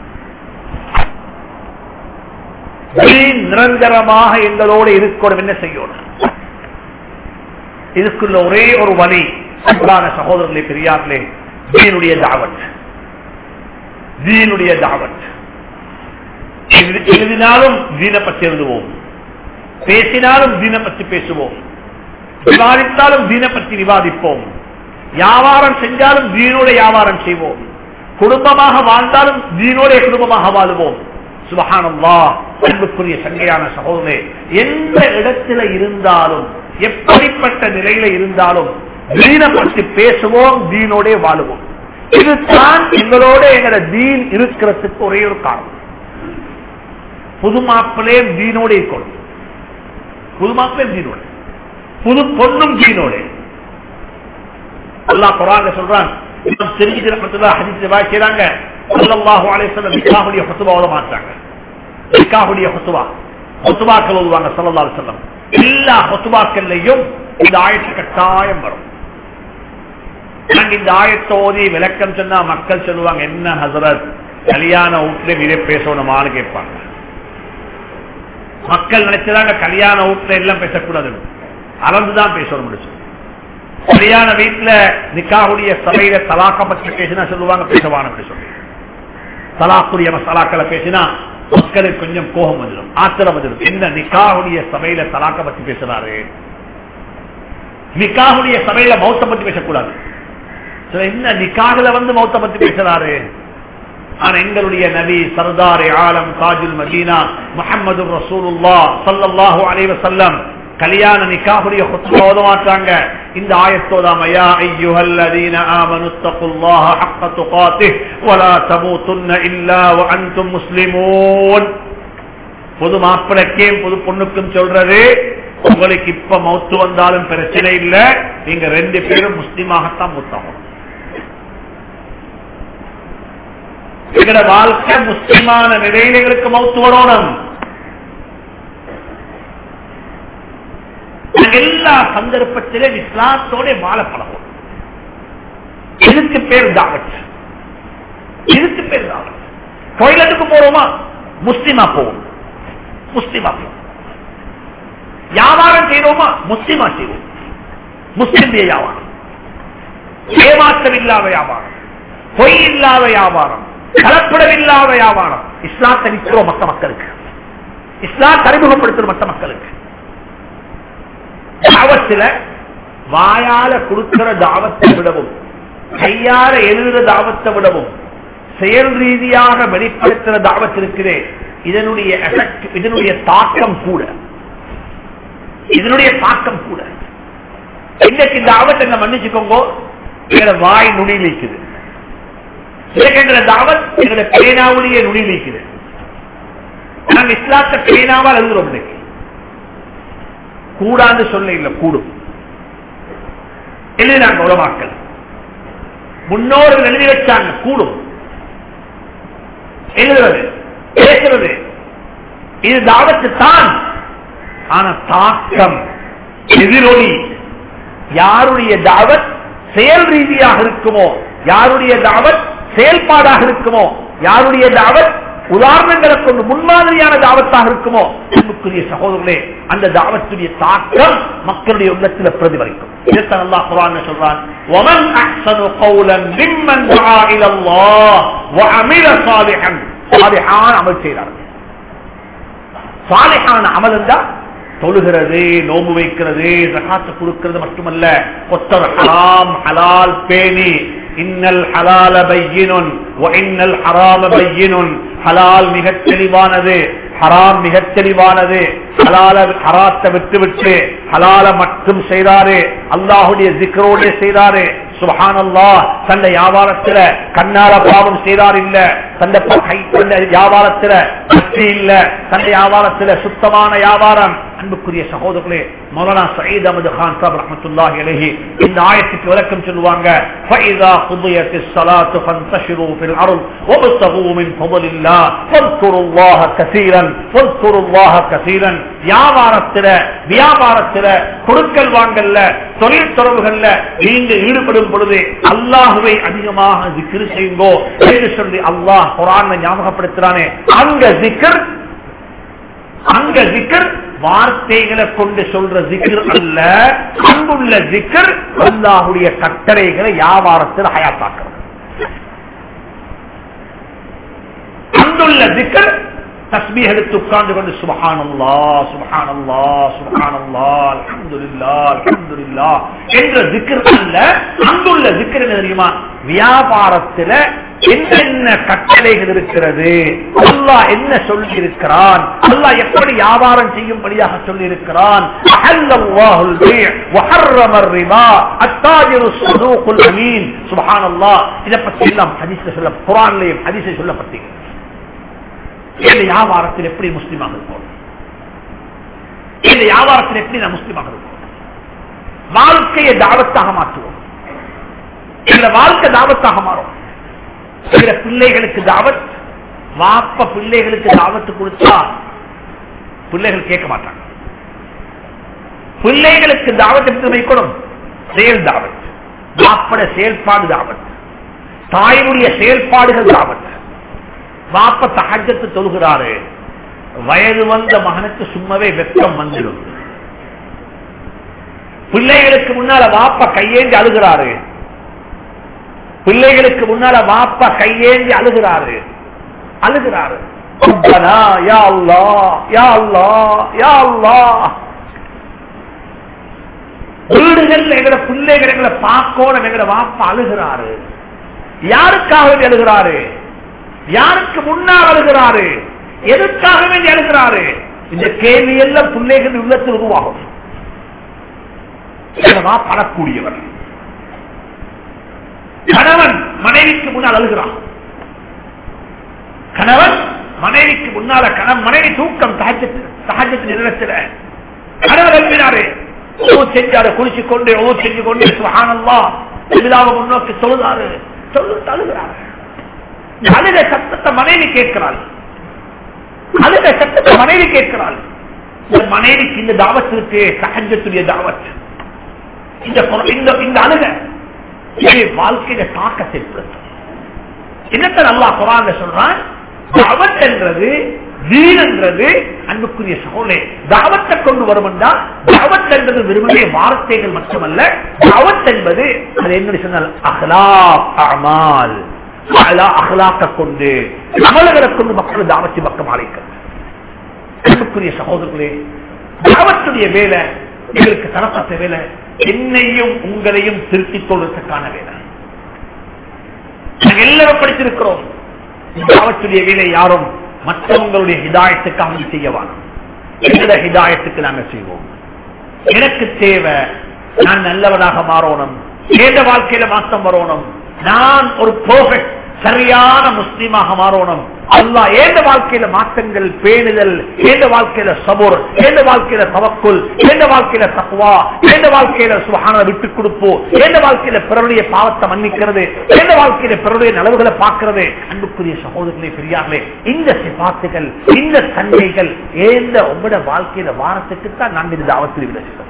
Speaker 1: தீன் நிரந்தரமாக எங்களோடு இருக்கணும் என்ன செய்யணும் இதுக்குள்ள ஒரே ஒரு வழி அன்பான சகோதரர்களே பெரியார்களே தீனுடைய தாவத் தீனுடைய தாவத் எழுதி- எழுதினாலும் தீன பற்றி எழுதுவோம் பேசினாலும் தீன பற்றி பேசுவோம் விவாதித்தாலும் தீன பற்றி விவாதிப்போம் வியாபாரம் செஞ்சாலும் தீனோட வியாபாரம் செய்வோம் குடும்பமாக வாழ்ந்தாலும் தீனோட குடும்பமாக வாழுவோம் சுபஹானல்லா அன்புக்குரிய சங்கையான சகோதரே எந்த இடத்துல இருந்தாலும் எப்படிப்பட்ட நிலையில இருந்தாலும் தீன பற்றி பேசுவோம் தீனோட வாழுவோம் இதுதான் எங்களோட எங்களோட தீன் இருக்கிறதுக்கு ஒரே ஒரு காரணம் புது மாப்பிளே தீனோட இருக்கணும் புது மாப்பிளே தீனோட புது பொண்ணும் தீனோட அல்லாஹ் குரான் சொல்றான் இன்னும் தெரிஞ்சுக்கிற ஹதீஸ் வாய்க்கிறாங்க ஸல்லல்லாஹு அலைஹி வஸல்லம் நிக்காஹுடைய ஹுத்பாவோட மாட்டாங்க நிக்காஹுடைய ஹுத்பா ஹுத்பாக்கள் ஓதுவாங்க ஸல்லல்லாஹு அலைஹி வஸல்லம் எல்லா ஹுத்பாக்கள்லயும் இந்த ஆயத்து கட்டாயம் வரும் நாங்க இந்த ஆயத்தை ஓதி விளக்கம் சொன்னா மக்கள் சொல்லுவாங்க என்ன ஹசரத் கல்யாண வீட்டுல இதே பேசணுமான்னு கேட்பாங்க மக்கள் நினைச்சதாங்க கல்யாண வீட்டுல எல்லாம் பேசக்கூடாது அளந்துதான் பேசணும் முடிச்சு கல்யாண வீட்டுல நிக்காவுடைய சபையில தலாக்க பற்றி பேசினா சொல்லுவாங்க பேசவான அப்படி சொல்லி தலாக்குரிய மசாலாக்களை பேசினா மக்களுக்கு கொஞ்சம் கோபம் வந்துடும் ஆத்திரம் வந்துடும் என்ன நிக்காவுடைய சபையில தலாக்க பத்தி பேசுறாரு நிக்காவுடைய சபையில மௌத்த பத்தி பேசக்கூடாது சில என்ன நிக்காகுல வந்து மௌத்த பத்தி பேசுறாரு ஆனா எங்களுடைய நபி சர்தார் ஆலம் தாஜுல் மதீனா முஹம்மது ரசூலுல்லா ஸல்லல்லாஹு அலைஹி வஸல்லம் கல்யாண நிக்காஹுடைய ஹுத்பா ஓத மாட்டாங்க இந்த ஆயத்தோதாம யா அய்யுஹல்லதீன ஆமனு தக்குல்லாஹ ஹக்க துகாத்திஹ் வலா தமூதுன்ன இல்லா வ அன்தும் முஸ்லிமூன் புது மாப்பிளைக்கும் புது பொண்ணுக்கும் சொல்றது உங்களுக்கு இப்ப மௌத்து வந்தாலும் பிரச்சனை இல்ல நீங்க ரெண்டு பேரும் முஸ்லீமாகத்தான் மூத்தாகும் எங்கட வாழ்க்கை முஸ்லிமான நிலையில எங்களுக்கு மௌத்து வரணும் நாங்க எல்லா சந்தர்ப்பத்திலும் இஸ்லாத்தோட வாழ பழகும் இதுக்கு பேர் தாவத் இதுக்கு பேர் தாவத் டொய்லெட்டுக்கு போறோமா முஸ்லிமா போவோம் முஸ்லிமா போவோம் வியாபாரம் செய்யறோமா முஸ்லிமா செய்வோம் முஸ்லிம் வியாபாரம் ஏமாற்றம் இல்லாத வியாபாரம் பொய் இல்லாத வியாபாரம் கலப்படம் இல்லாத வியாபாரம் இஸ்லாத்தை நிற்கிறோம் மற்ற மக்களுக்கு இஸ்லாம் அறிமுகப்படுத்துற மற்ற மக்களுக்கு தாவத்தில் வாயால கொடுக்கிற தாவத்தை விடவும் கையால எழுதுற தாவத்தை விடவும் செயல் ரீதியாக வெளிப்படுத்துற தாவத் இருக்கிறே இதனுடைய எஃபெக்ட் இதனுடைய தாக்கம் கூட இதனுடைய தாக்கம் கூட இன்னைக்கு இந்த ஆபத்தை என்ன மன்னிச்சுக்கோங்க எங்களோட வாய் நுனி நீக்குது எங்களோட தாவத் எங்களோட பேனாவுடைய நுனி நீக்குது நாங்க இஸ்லாத்த பேனாவால் எழுதுறோம் இன்னைக்கு கூடாது சொல்ல இல்ல கூடும் எழுதினாங்க உலமாக்கள் முன்னோர்கள் எழுதி வச்சாங்க கூடும் எழுதுறது பேசுறது இது தாவத்து தான் ஆனா தாக்கம் எதிரொலி யாருடைய தாவத் செயல் ரீதியாக இருக்குமோ யாருடைய தாவத் செயல்பாடாக இருக்குமோ யாருடைய தாவத் உதாரணங்களை கொண்டு முன்மாதிரியான தாவத்தாக இருக்குமோ அன்புக்குரிய சகோதரர்களே அந்த தாவத்துடைய தாக்கம் மக்களுடைய உள்ளத்தில் பிரதிபலிக்கும் இதைத்தான் அல்லாஹ் குர்ஆன்ல சொல்றான் ومن احسن قولا ممن دعا الى الله وعمل صالحا صالحان அமல் செய்றார்கள் சாலிஹான அமல் என்றா தொழுகிறது நோம்பு வைக்கிறது ஜகாத்து கொடுக்கிறது மட்டுமல்ல ஒத்தர் ஹராம் ஹலால் பேணி இன்னல் ஹலால பையினுன் இன்னல் ஹராம பையினுன் ஹலால் மிகத் தெளிவானது ஹராம் மிகத் தெளிவானது ஹலால ஹராத்தை விட்டு விட்டு ஹலால மட்டும் செய்தாரு அல்லாஹுடைய ஜிக்ரோட செய்தாரு சுபஹானல்லா தந்த வியாபாரத்துல கண்ணால பாவம் செய்தார் இல்ல தந்த கை தந்த வியாபாரத்துல பற்றி இல்ல தந்த வியாபாரத்துல சுத்தமான வியாபாரம் அன்புக்குரிய சகோதரர்களே மௌலானா சயீத் அஹமது கான் சாப் ரஹமத்துல்லாஹி அலைஹி இந்த ஆயத்துக்கு விளக்கம் சொல்லுவாங்க فَإِذَا قُضِيَتِ الصَّلَاةُ فَانْتَشِرُوا فِي الْأَرْضِ وَابْتَغُوا مِنْ فَضْلِ اللَّهِ وَاذْكُرُوا اللَّهَ كَثِيرًا وَاذْكُرُوا اللَّهَ كَثِيرًا வியாபாரத்துல வியாபாரத்துல கொடுக்கல் வாங்கல்ல தொழில் தொடர்புகள்ல நீங்க ஈடுபடும் பொழுது அல்லாஹுவை அதிகமாக ஜிக்ரு செய்யுங்கோ என்று சொல்லி அல்லாஹ் குரான் ஞாபகப்படுத்துறானே அங்க ஜிக்கர் அங்க ஜிக்கர் வார்த்தைகளை கொண்டு சொல்ற ஜிக்கர் அல்ல அங்குள்ள ஜிக்கர் அல்லாஹுடைய கட்டளைகளை வியாபாரத்தில் ஹயாத்தாக்குறது அங்குள்ள ஜிக்கர் தஸ்மீ எடுத்து உட்கார்ந்து கொண்டு சுபஹானல்லா சுபஹானல்லா சுபஹானல்லா அல்ஹம்துலில்லா அல்ஹம்துலில்லா என்ற ஜிக்கர் அல்ல அங்குள்ள ஜிக்கர் என்ன தெரியுமா வியாபாரத்துல என்னென்ன கட்டளைகள் இருக்கிறது அல்லாஹ் என்ன சொல்லி இருக்கிறான் அல்லாஹ் எப்படி வியாபாரம் செய்யும்படியாக சொல்லி இருக்கிறான் இதை பற்றி எல்லாம் ஹதீஸ்ல சொல்ல குரான்லையும் ஹதீஸை சொல்லப்பட்டீங்க இந்த வியாபாரத்தில் எப்படி முஸ்லீமாக இருப்போம் இந்த வியாபாரத்தில் எப்படி நான் முஸ்லீமாக இருப்போம் வாழ்க்கையை தாவத்தாக மாற்றுவோம் இந்த வாழ்க்கை தாவத்தாக மாறும் சில பிள்ளைகளுக்கு தாவத் வாப்ப பிள்ளைகளுக்கு தாவத்து கொடுத்தா பிள்ளைகள் கேட்க மாட்டாங்க பிள்ளைகளுக்கு தாவத் எடுத்து வைக்கணும் செயல் தாவத் வாப்பட செயல்பாடு தாவத் தாயினுடைய செயல்பாடுகள் தாவத் வாப்ப தகஜத்து தொழுகிறாரு வயது வந்த மகனுக்கு சும்மாவே வெப்பம் வந்துடும் பிள்ளைகளுக்கு முன்னால வாப்ப கையேந்தி அழுகிறாரு பிள்ளைகளுக்கு முன்னால வாப்பா கையேந்தி அழுகிறாரு அழுகிறாரு வீடுகள் எங்கட பிள்ளைகள் எங்களை பார்க்கணும் எங்கட வாப்பா அழுகிறாரு யாருக்காக வேண்டி அழுகிறாரு யாருக்கு முன்னால் அழுகிறாரு எதுக்காக வேண்டி அழுகிறாரு இந்த கேள்வி எல்லாம் பிள்ளைகள் உள்ளத்தில் உருவாகும் படக்கூடியவர் கணவன் மனைவிக்கு முன்னால் அழுகிறான் கணவன் மனைவிக்கு முன்னால கணவன் மனைவி தூக்கம் சகஜத்தின் இடத்துல கணவன் உணவு செஞ்சு அதை குளிச்சு கொண்டு உணவு செஞ்சு கொண்டு சுகானல்லா விழாவை முன்னோக்கி தொழுதாரு தொழு தழுகிறாரு அழுத சத்தத்தை மனைவி கேட்கிறாள் அழுத சத்தத்தை மனைவி கேட்கிறாள் இந்த மனைவிக்கு இந்த தாவத்திற்கு சகஜத்துடைய தாவத் இந்த குர- இந்த இந்த அழுக இது வாழ்க்கையில தாக்கத்தை ஏற்படுத்தும் என்னத்தை நல்லா குரான் சொல்றான் தாவத் என்றது வீர் என்றது அன்புக்குரிய சகோதரே தாவத்தை கொண்டு வரும் என்றால் தாவத் என்பது வெறுமனே வார்த்தைகள் மட்டுமல்ல தாவத் என்பது அது என்ன சொன்னால் அஹ்லா அமால் அலா அஹ்லாக்க கொண்டு அமல்களை கொண்டு மக்கள் தாவத்தை பக்கம் அழைக்கிறது அன்புக்குரிய சகோதரர்களே தாவத்துடைய வேலை எங்களுக்கு தரப்பட்ட வேலை என்னையும் உங்களையும் திருத்திக் கொள்வதற்கான வேலை நாங்கள் எல்லாரும் படித்திருக்கிறோம் தாவத்துடைய வேலை யாரும் மற்றவங்களுடைய ஹிதாயத்துக்காக செய்யவான் எந்த ஹிதாயத்துக்கு நாங்கள் செய்வோம் எனக்கு தேவை நான் நல்லவனாக மாறணும் ஏத வாழ்க்கையில மாற்றம் வரணும் நான் ஒரு பெர்ஃபெக்ட் சரியான முஸ்லீமாக மாறணும் அல்லா ஏந்த வாழ்க்கையில மாற்றங்கள் பேணுதல் ஏந்த வாழ்க்கையில சபோர் ஏந்த வாழ்க்கையில தவக்குள் ஏந்த வாழ்க்கையில தக்குவா ஏந்த வாழ்க்கையில சுகான விட்டு கொடுப்போ ஏந்த வாழ்க்கையில பிறருடைய பாவத்தை மன்னிக்கிறது ஏந்த வாழ்க்கையில பிறருடைய நலவுகளை பார்க்கிறது அன்புக்குரிய சகோதரர்களே பெரியார்களே இந்த சிபாத்துகள் இந்த தன்மைகள் ஏந்த உங்களோட வாழ்க்கையில வாரத்துக்கு தான் நாங்கள் இந்த தாவத்தில் விளைச்சோம்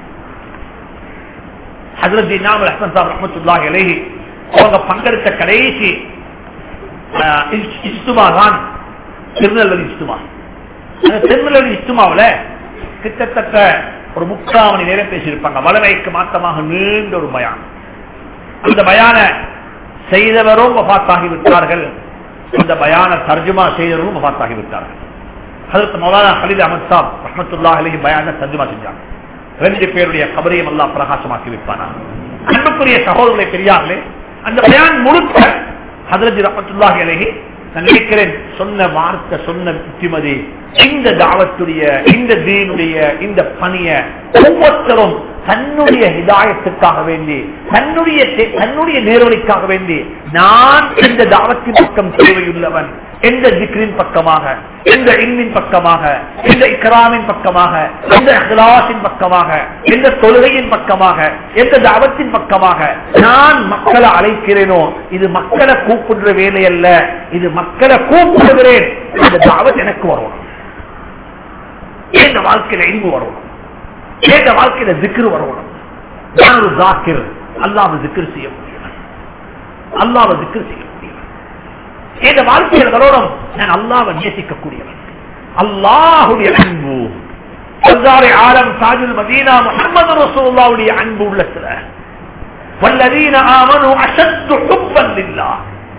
Speaker 1: ஹசரத் இனாம் ஹசன் சாப் ரஹமத்துல்லாஹி அலைஹி அவங்க பங்கெடுத்த கடைசி ஆஹ், இஸ்- இஸ்துமா தான் திருநெல்வேலி இஸ்துமா அந்த திருநெல்வேலி இஸ்துமாவுல கிட்டத்தட்ட ஒரு முக்கால் மணி நேரம் பேசியிருப்பாங்க வளமைக்கு மாற்றமாக நீண்ட ஒரு பயான் அந்த பயான செய்தவரும் வபாத்தாகி விட்டார்கள் அந்த பயான தர்ஜுமா செய்தவரும் வபாத்தாகி விட்டார்கள் ஹதரத் மௌலானா ஹலீல் அஹமத் சாப் ரஹமத்துல்லா அலி பயான தர்ஜுமா செஞ்சாங்க ரெண்டு பேருடைய கபரையும் எல்லாம் பிரகாசமாக்கி வைப்பானா அன்புக்குரிய சகோதரர்களை பெரியார்களே அந்த பயான் முழுக்க ஹதரத் ரஹமத்துல்லாஹி அலைஹி நான் நினைக்கிறேன் சொன்ன வார்த்தை சொன்ன புத்திமதி இந்த தாவத்துடைய இந்த தீனுடைய இந்த பணிய ஒவ்வொருத்தரும் தன்னுடைய ஹிதாயத்துக்காக வேண்டி தன்னுடைய தே- தன்னுடைய நேர்வழிக்காக வேண்டி நான் இந்த தாவத்தின் பக்கம் தேவையுள்ளவன் எந்த ஜிக்ரின் பக்கமாக எந்த இன்னின் பக்கமாக எந்த இக்ராமின் பக்கமாக எந்த அகலாசின் பக்கமாக எந்த தொழுகையின் பக்கமாக எந்த தாவத்தின் பக்கமாக நான் மக்களை அழைக்கிறேனோ இது மக்களை கூப்பிடுற வேலை அல்ல இது மக்களை கூப்பிடுகிறேன் இந்த தாவத் எனக்கு வரணும் எந்த வாழ்க்கையில இன்பு வரணும் எந்த வாழ்க்கையில திக்ரு வரணும் நான் ஒரு ஜாக்கிர் அல்லாஹ் திக்ரு செய்ய முடியும் அல்லாஹ் திக்ரு செய்ய முடியும் என் வாழ்க்கையில் வரணும் நான் அல்லாவை நேசிக்கக்கூடியவன் அல்லாஹுடைய அன்பு சர்தாரி ஆலம் தாஜுல் மதீனா முகமது ரசூல்லாவுடைய அன்பு உள்ளத்துல والذين آمنوا أشد حبا لله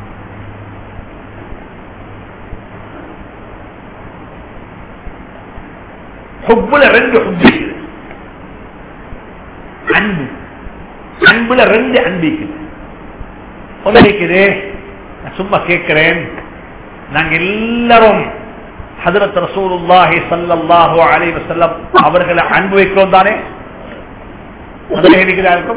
Speaker 1: ஹுப்புல ரெண்டு ஹுப்பு இருக்குது அன்பு அன்புல ரெண்டு அன்பு இருக்குது ஒன்று இருக்குது நான் சும்மா கேட்கிறேன் நாங்க எல்லாரும் ஹதரத் ரசூலுல்லாஹி ஸல்லல்லாஹு அலைஹி வஸல்லம் அவர்களை அன்பு வைக்கிறோம் தானே முதல்ல இருக்கிறாருக்கும்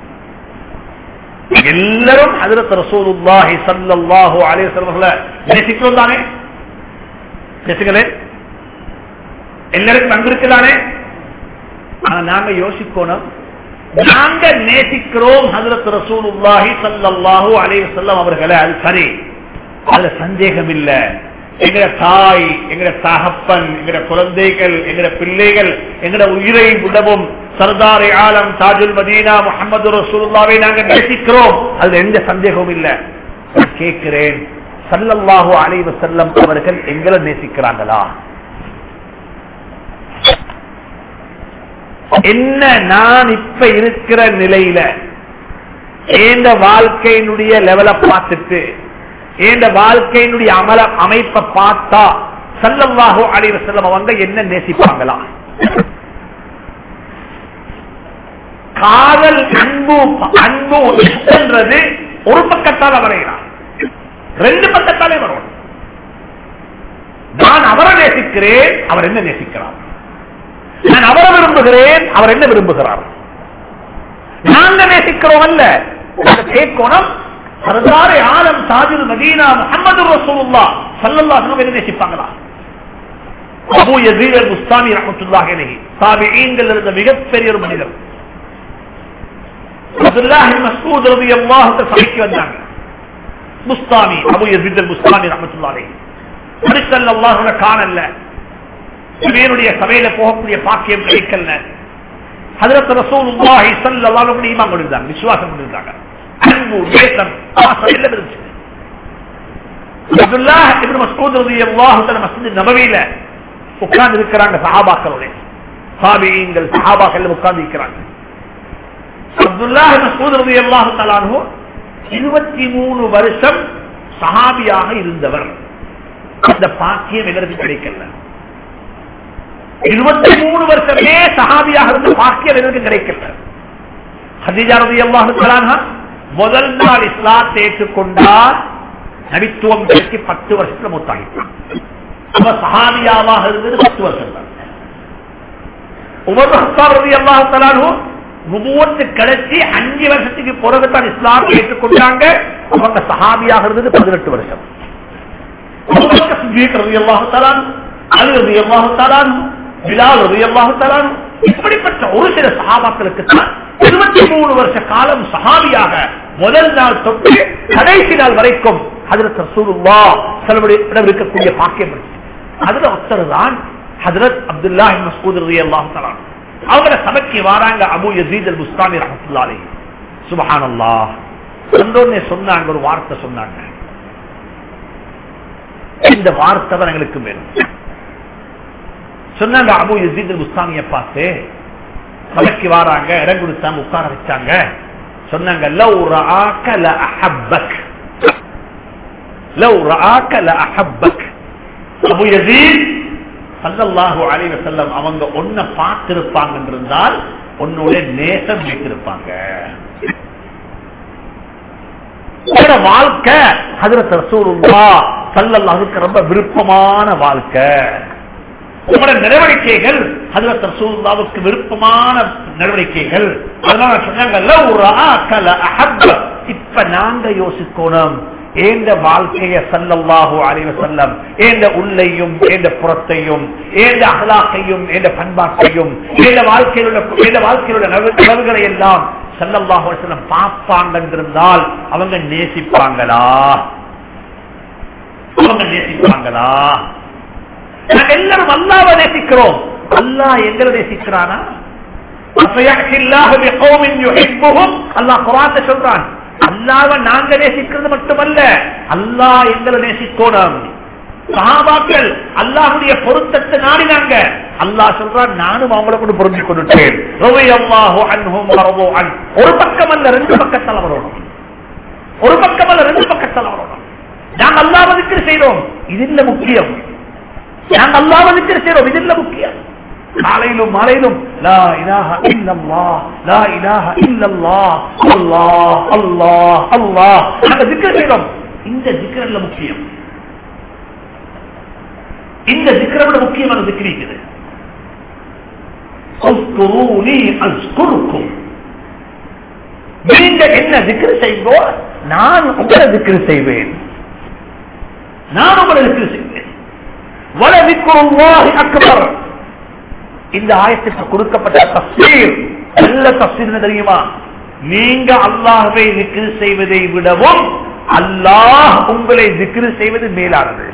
Speaker 1: எல்லாரும் ஹதரத் ரசூலுல்லாஹி ஸல்லல்லாஹு அலைஹி வஸல்லம் அவர்களை நேசிக்கிறோம் தானே நேசிக்கிறேன் எல்லாருக்கும் அன்பு இருக்குதானே ஆனா நாங்க யோசிக்கணும் நாங்க நேசிக்கிறோம் ஹதரத் ரசூலுல்லாஹி ஸல்லல்லாஹு அலைஹி வஸல்லம் அவர்களை அது சரி அதுல சந்தேகம் இல்ல எங்கட தாய் எங்கட தகப்பன் எங்கட குழந்தைகள் எங்கட பிள்ளைகள் எங்கட உயிரை விடவும் சர்தாரி ஆலம் தாஜுல் மதீனா முகமது ரசூலுல்லாவை நாங்க நேசிக்கிறோம் அதுல எந்த சந்தேகமும் இல்ல நான் கேட்கிறேன் சல்லல்லாஹு அலைஹி வஸல்லம் அவர்கள் எங்களை நேசிக்கிறாங்களா என்ன நான் இப்ப இருக்கிற நிலையில ஏந்த வாழ்க்கையினுடைய லெவலை பார்த்துட்டு ஏந்த வாழ்க்கையினுடைய அமல அமைப்பை பார்த்தா சல்லல்லாஹு அலைஹி வஸல்லம் அவங்க என்ன நேசிப்பாங்களா காதல் அன்பு அன்பு என்றது ஒரு பக்கத்தால் வரைகிறான் ரெண்டு பக்கத்தாலே வரும் நான் அவரை நேசிக்கிறேன் அவர் என்ன நேசிக்கிறார் நான் அவரை விரும்புகிறேன் அவர் என்ன விரும்புகிறார் நாங்க நேசிக்கிறோம் அல்ல நாங்க கேட்கணும் சர்தாரி ஆலம் தாஜுல் மதீனா முகமது ரசூலுல்லா சல்லல்லாஹு அலைஹி வஸல்லம் நேசிப்பாங்களா அபூ யஸீத் அல் முஸ்தாமி ரஹ்மத்துல்லாஹி அலைஹி தாபிஈன்கள் இருந்த மிகப்பெரிய ஒரு மனிதர் அப்துல்லாஹி மஸ்ஊத் ரலியல்லாஹு அன்ஹு சபைக்கு வந்தாங்க முஸ்தானி அபு யஸீத் அல் முஸ்தானி ரஹ்மத்துல்லாஹி அலைஹி நபி ஸல்லல்லாஹு அலைஹி காணல இவருடைய சபையில போகக்கூடிய பாக்கியம் கிடைக்கல ஹஜரத் ரசூலுல்லாஹி ஸல்லல்லாஹு அலைஹி ஈமான் கொண்டிருந்தாங்க விசுவாசம் கொண்டிருந்தாங்க அன்பு நேசம் பாசம் எல்லாம் இருந்துச்சு அப்துல்லாஹ் இப்னு மஸ்ஊத் ரலியல்லாஹு தஆலா மஸ்ஜித் நபவியில உட்கார்ந்து இருக்கிறாங்க சஹாபாக்களோட சாபியீன்கள் சஹாபாக்கள் உட்கார்ந்து இருக்கிறாங்க அப்துல்லாஹ் மஸ்ஊத் ரலியல்லாஹு தஆலா அன்ஹு 23 வருஷம் சஹாபியாக இருந்தவர் அந்த பாக்கியம் எங்களுக்கு கிடைக்கல இருபத்தி மூணு வருஷமே சஹாபியாக இருந்த பாக்கியம் எனக்கு கிடைக்கல ஹதீஜா ரலியல்லாஹு தஆலா முதல் நாள் இஸ்லாத்தை ஏற்றுக்கொண்டார் நபித்துவம் கிடைச்சி பத்து வருஷத்துல மூத்தாகிட்டான் அவ சஹாபியாவாக இருந்தது பத்து வருஷம் தான் உமர் ஹத்தார் ரலியல்லாஹு தஆலா நுபுவத்து கிடைச்சி அஞ்சு வருஷத்துக்கு பிறகு தான் இஸ்லாம் ஏற்றுக்கொண்டாங்க அவங்க சஹாபியாக இருந்தது பதினெட்டு வருஷம் அபூபக்கர் சித்திக் ரலியல்லாஹு தஆலா அலி ரலியல்லாஹு தஆலா பிலால் ரலியல்லாஹு தஆலா இப்படிப்பட்ட ஒரு சில சஹாபாக்களுக்கு தான் இருபத்தி மூணு வருஷ காலம் சஹாபியாக முதல் நாள் தொட்டு கடைசி நாள் வரைக்கும் ஹதரத் ரசூலுல்லாஹ் செலவுடைய இடம் இருக்கக்கூடிய பாக்கியம் இருந்துச்சு. அதுல ஒருத்தர் தான் ஹதரத் அப்துல்லா மசூத் ரலியல்லாஹு தஆலா அவங்கள சபைக்கு வராங்க அபு யசீத் அல் புஸ்தானி ரஹ்மத்துல்லாஹி அலைஹி சுப்ஹானல்லாஹ் வந்தோடனே சொன்னாங்க ஒரு வார்த்தை சொன்னாங்க இந்த வார்த்தை தான் எங்களுக்கு வேணும் சொன்னாங்க அபு யசீத் அல் புஸ்தானிய பார்த்து சபைக்கு வராங்க இடம் கொடுத்தாங்க உட்கார வச்சாங்க சொன்னாங்க லவ் ரஆக லஅஹப்பக் லவ் ரஆக லஅஹப்பக் அபு யசீத் சல்லல்லாஹு அலைஹி வஸல்லம் அவங்க ஒன்ன பார்த்திருப்பாங்க என்றிருந்தால் உன்னோட நேசம் வைத்திருப்பாங்க உங்களோட வாழ்க்கை ஹஜரத் ரசூலுல்லாஹ் ஸல்லல்லாஹுக்கு ரொம்ப விருப்பமான வாழ்க்கை உங்களோட நடவடிக்கைகள் ஹஜரத் ரசூலுல்லாஹ்வுக்கு விருப்பமான நடவடிக்கைகள் அதனால சொன்னாங்க லவ் ரஆக லஅஹப்ப இப்ப நாங்க யோசிக்கணும் ஏந்த வாழ்க்கைய சல்லல்லாஹு அலைஹி வஸல்லம் ஏந்த உள்ளையும் ஏந்த புறத்தையும் ஏந்த அகலாக்கையும் ஏந்த பண்பாட்டையும் ஏந்த வாழ்க்கையில் உள்ள ஏந்த வாழ்க்கையில் உள்ள நலவு- நலவுகளை எல்லாம் சல்லல்லாஹு அலைஹி வஸல்லம் பார்ப்பாங்க என்றிருந்தால் அவங்க நேசிப்பாங்களா அவங்க நேசிப்பாங்களா நாங்க எல்லாரும் அல்லாவை நேசிக்கிறோம் அல்லாஹ் எங்களை நேசிக்கிறானா أفيحكي الله بقوم يحبهم அல்லாஹ் குர்ஆன்ல சொல்றான் அல்லாஹ்வை நாங்க நேசிக்கிறது மட்டுமல்ல அல்லாஹ் எங்களை நேசிக்கணும் சஹாபாக்கள் அல்லாஹ்வுடைய பொருத்தத்தை நாடினாங்க அல்லாஹ் சொல்றான் நானும் அவங்கள கொண்டு பொருந்தி கொண்டுட்டேன் ரலியல்லாஹு அன்ஹும் வரது அன் ஒரு பக்கம் அல்ல ரெண்டு பக்கத்தால வரணும் ஒரு பக்கம் அல்ல ரெண்டு பக்கத்தால வரணும் நாங்க அல்லாஹ்வை zikr செய்றோம் இது இல்ல முக்கியம் நாங்க அல்லாஹ்வை zikr செய்றோம் இது இல்ல முக்கியம் காலையிலும் மாலையிலும் லா இலாஹ இல்லல்லாஹ் லா இலாஹ இல்லல்லாஹ் அல்லாஹ் அல்லாஹ் அல்லாஹ் நாங்க zikr செய்றோம் இந்த zikr இல்ல முக்கியம் இந்த zikr விட முக்கியமான zikr இருக்குது அஸ்குரூனி அஸ்குருக்கும் நீங்க என்ன zikr செய்வோ நான் உங்களை zikr செய்வேன் நான் உங்களை zikr செய்வேன் வல விக்ருல்லாஹி அக்பர் இந்த ஆயத்துக்கு கொடுக்கப்பட்ட தப்சீர் நல்ல தப்சீர் என்ன தெரியுமா நீங்க அல்லாஹ்வை திக்ரு செய்வதை விடவும் அல்லாஹ் உங்களை திக்ரு செய்வது மேலானது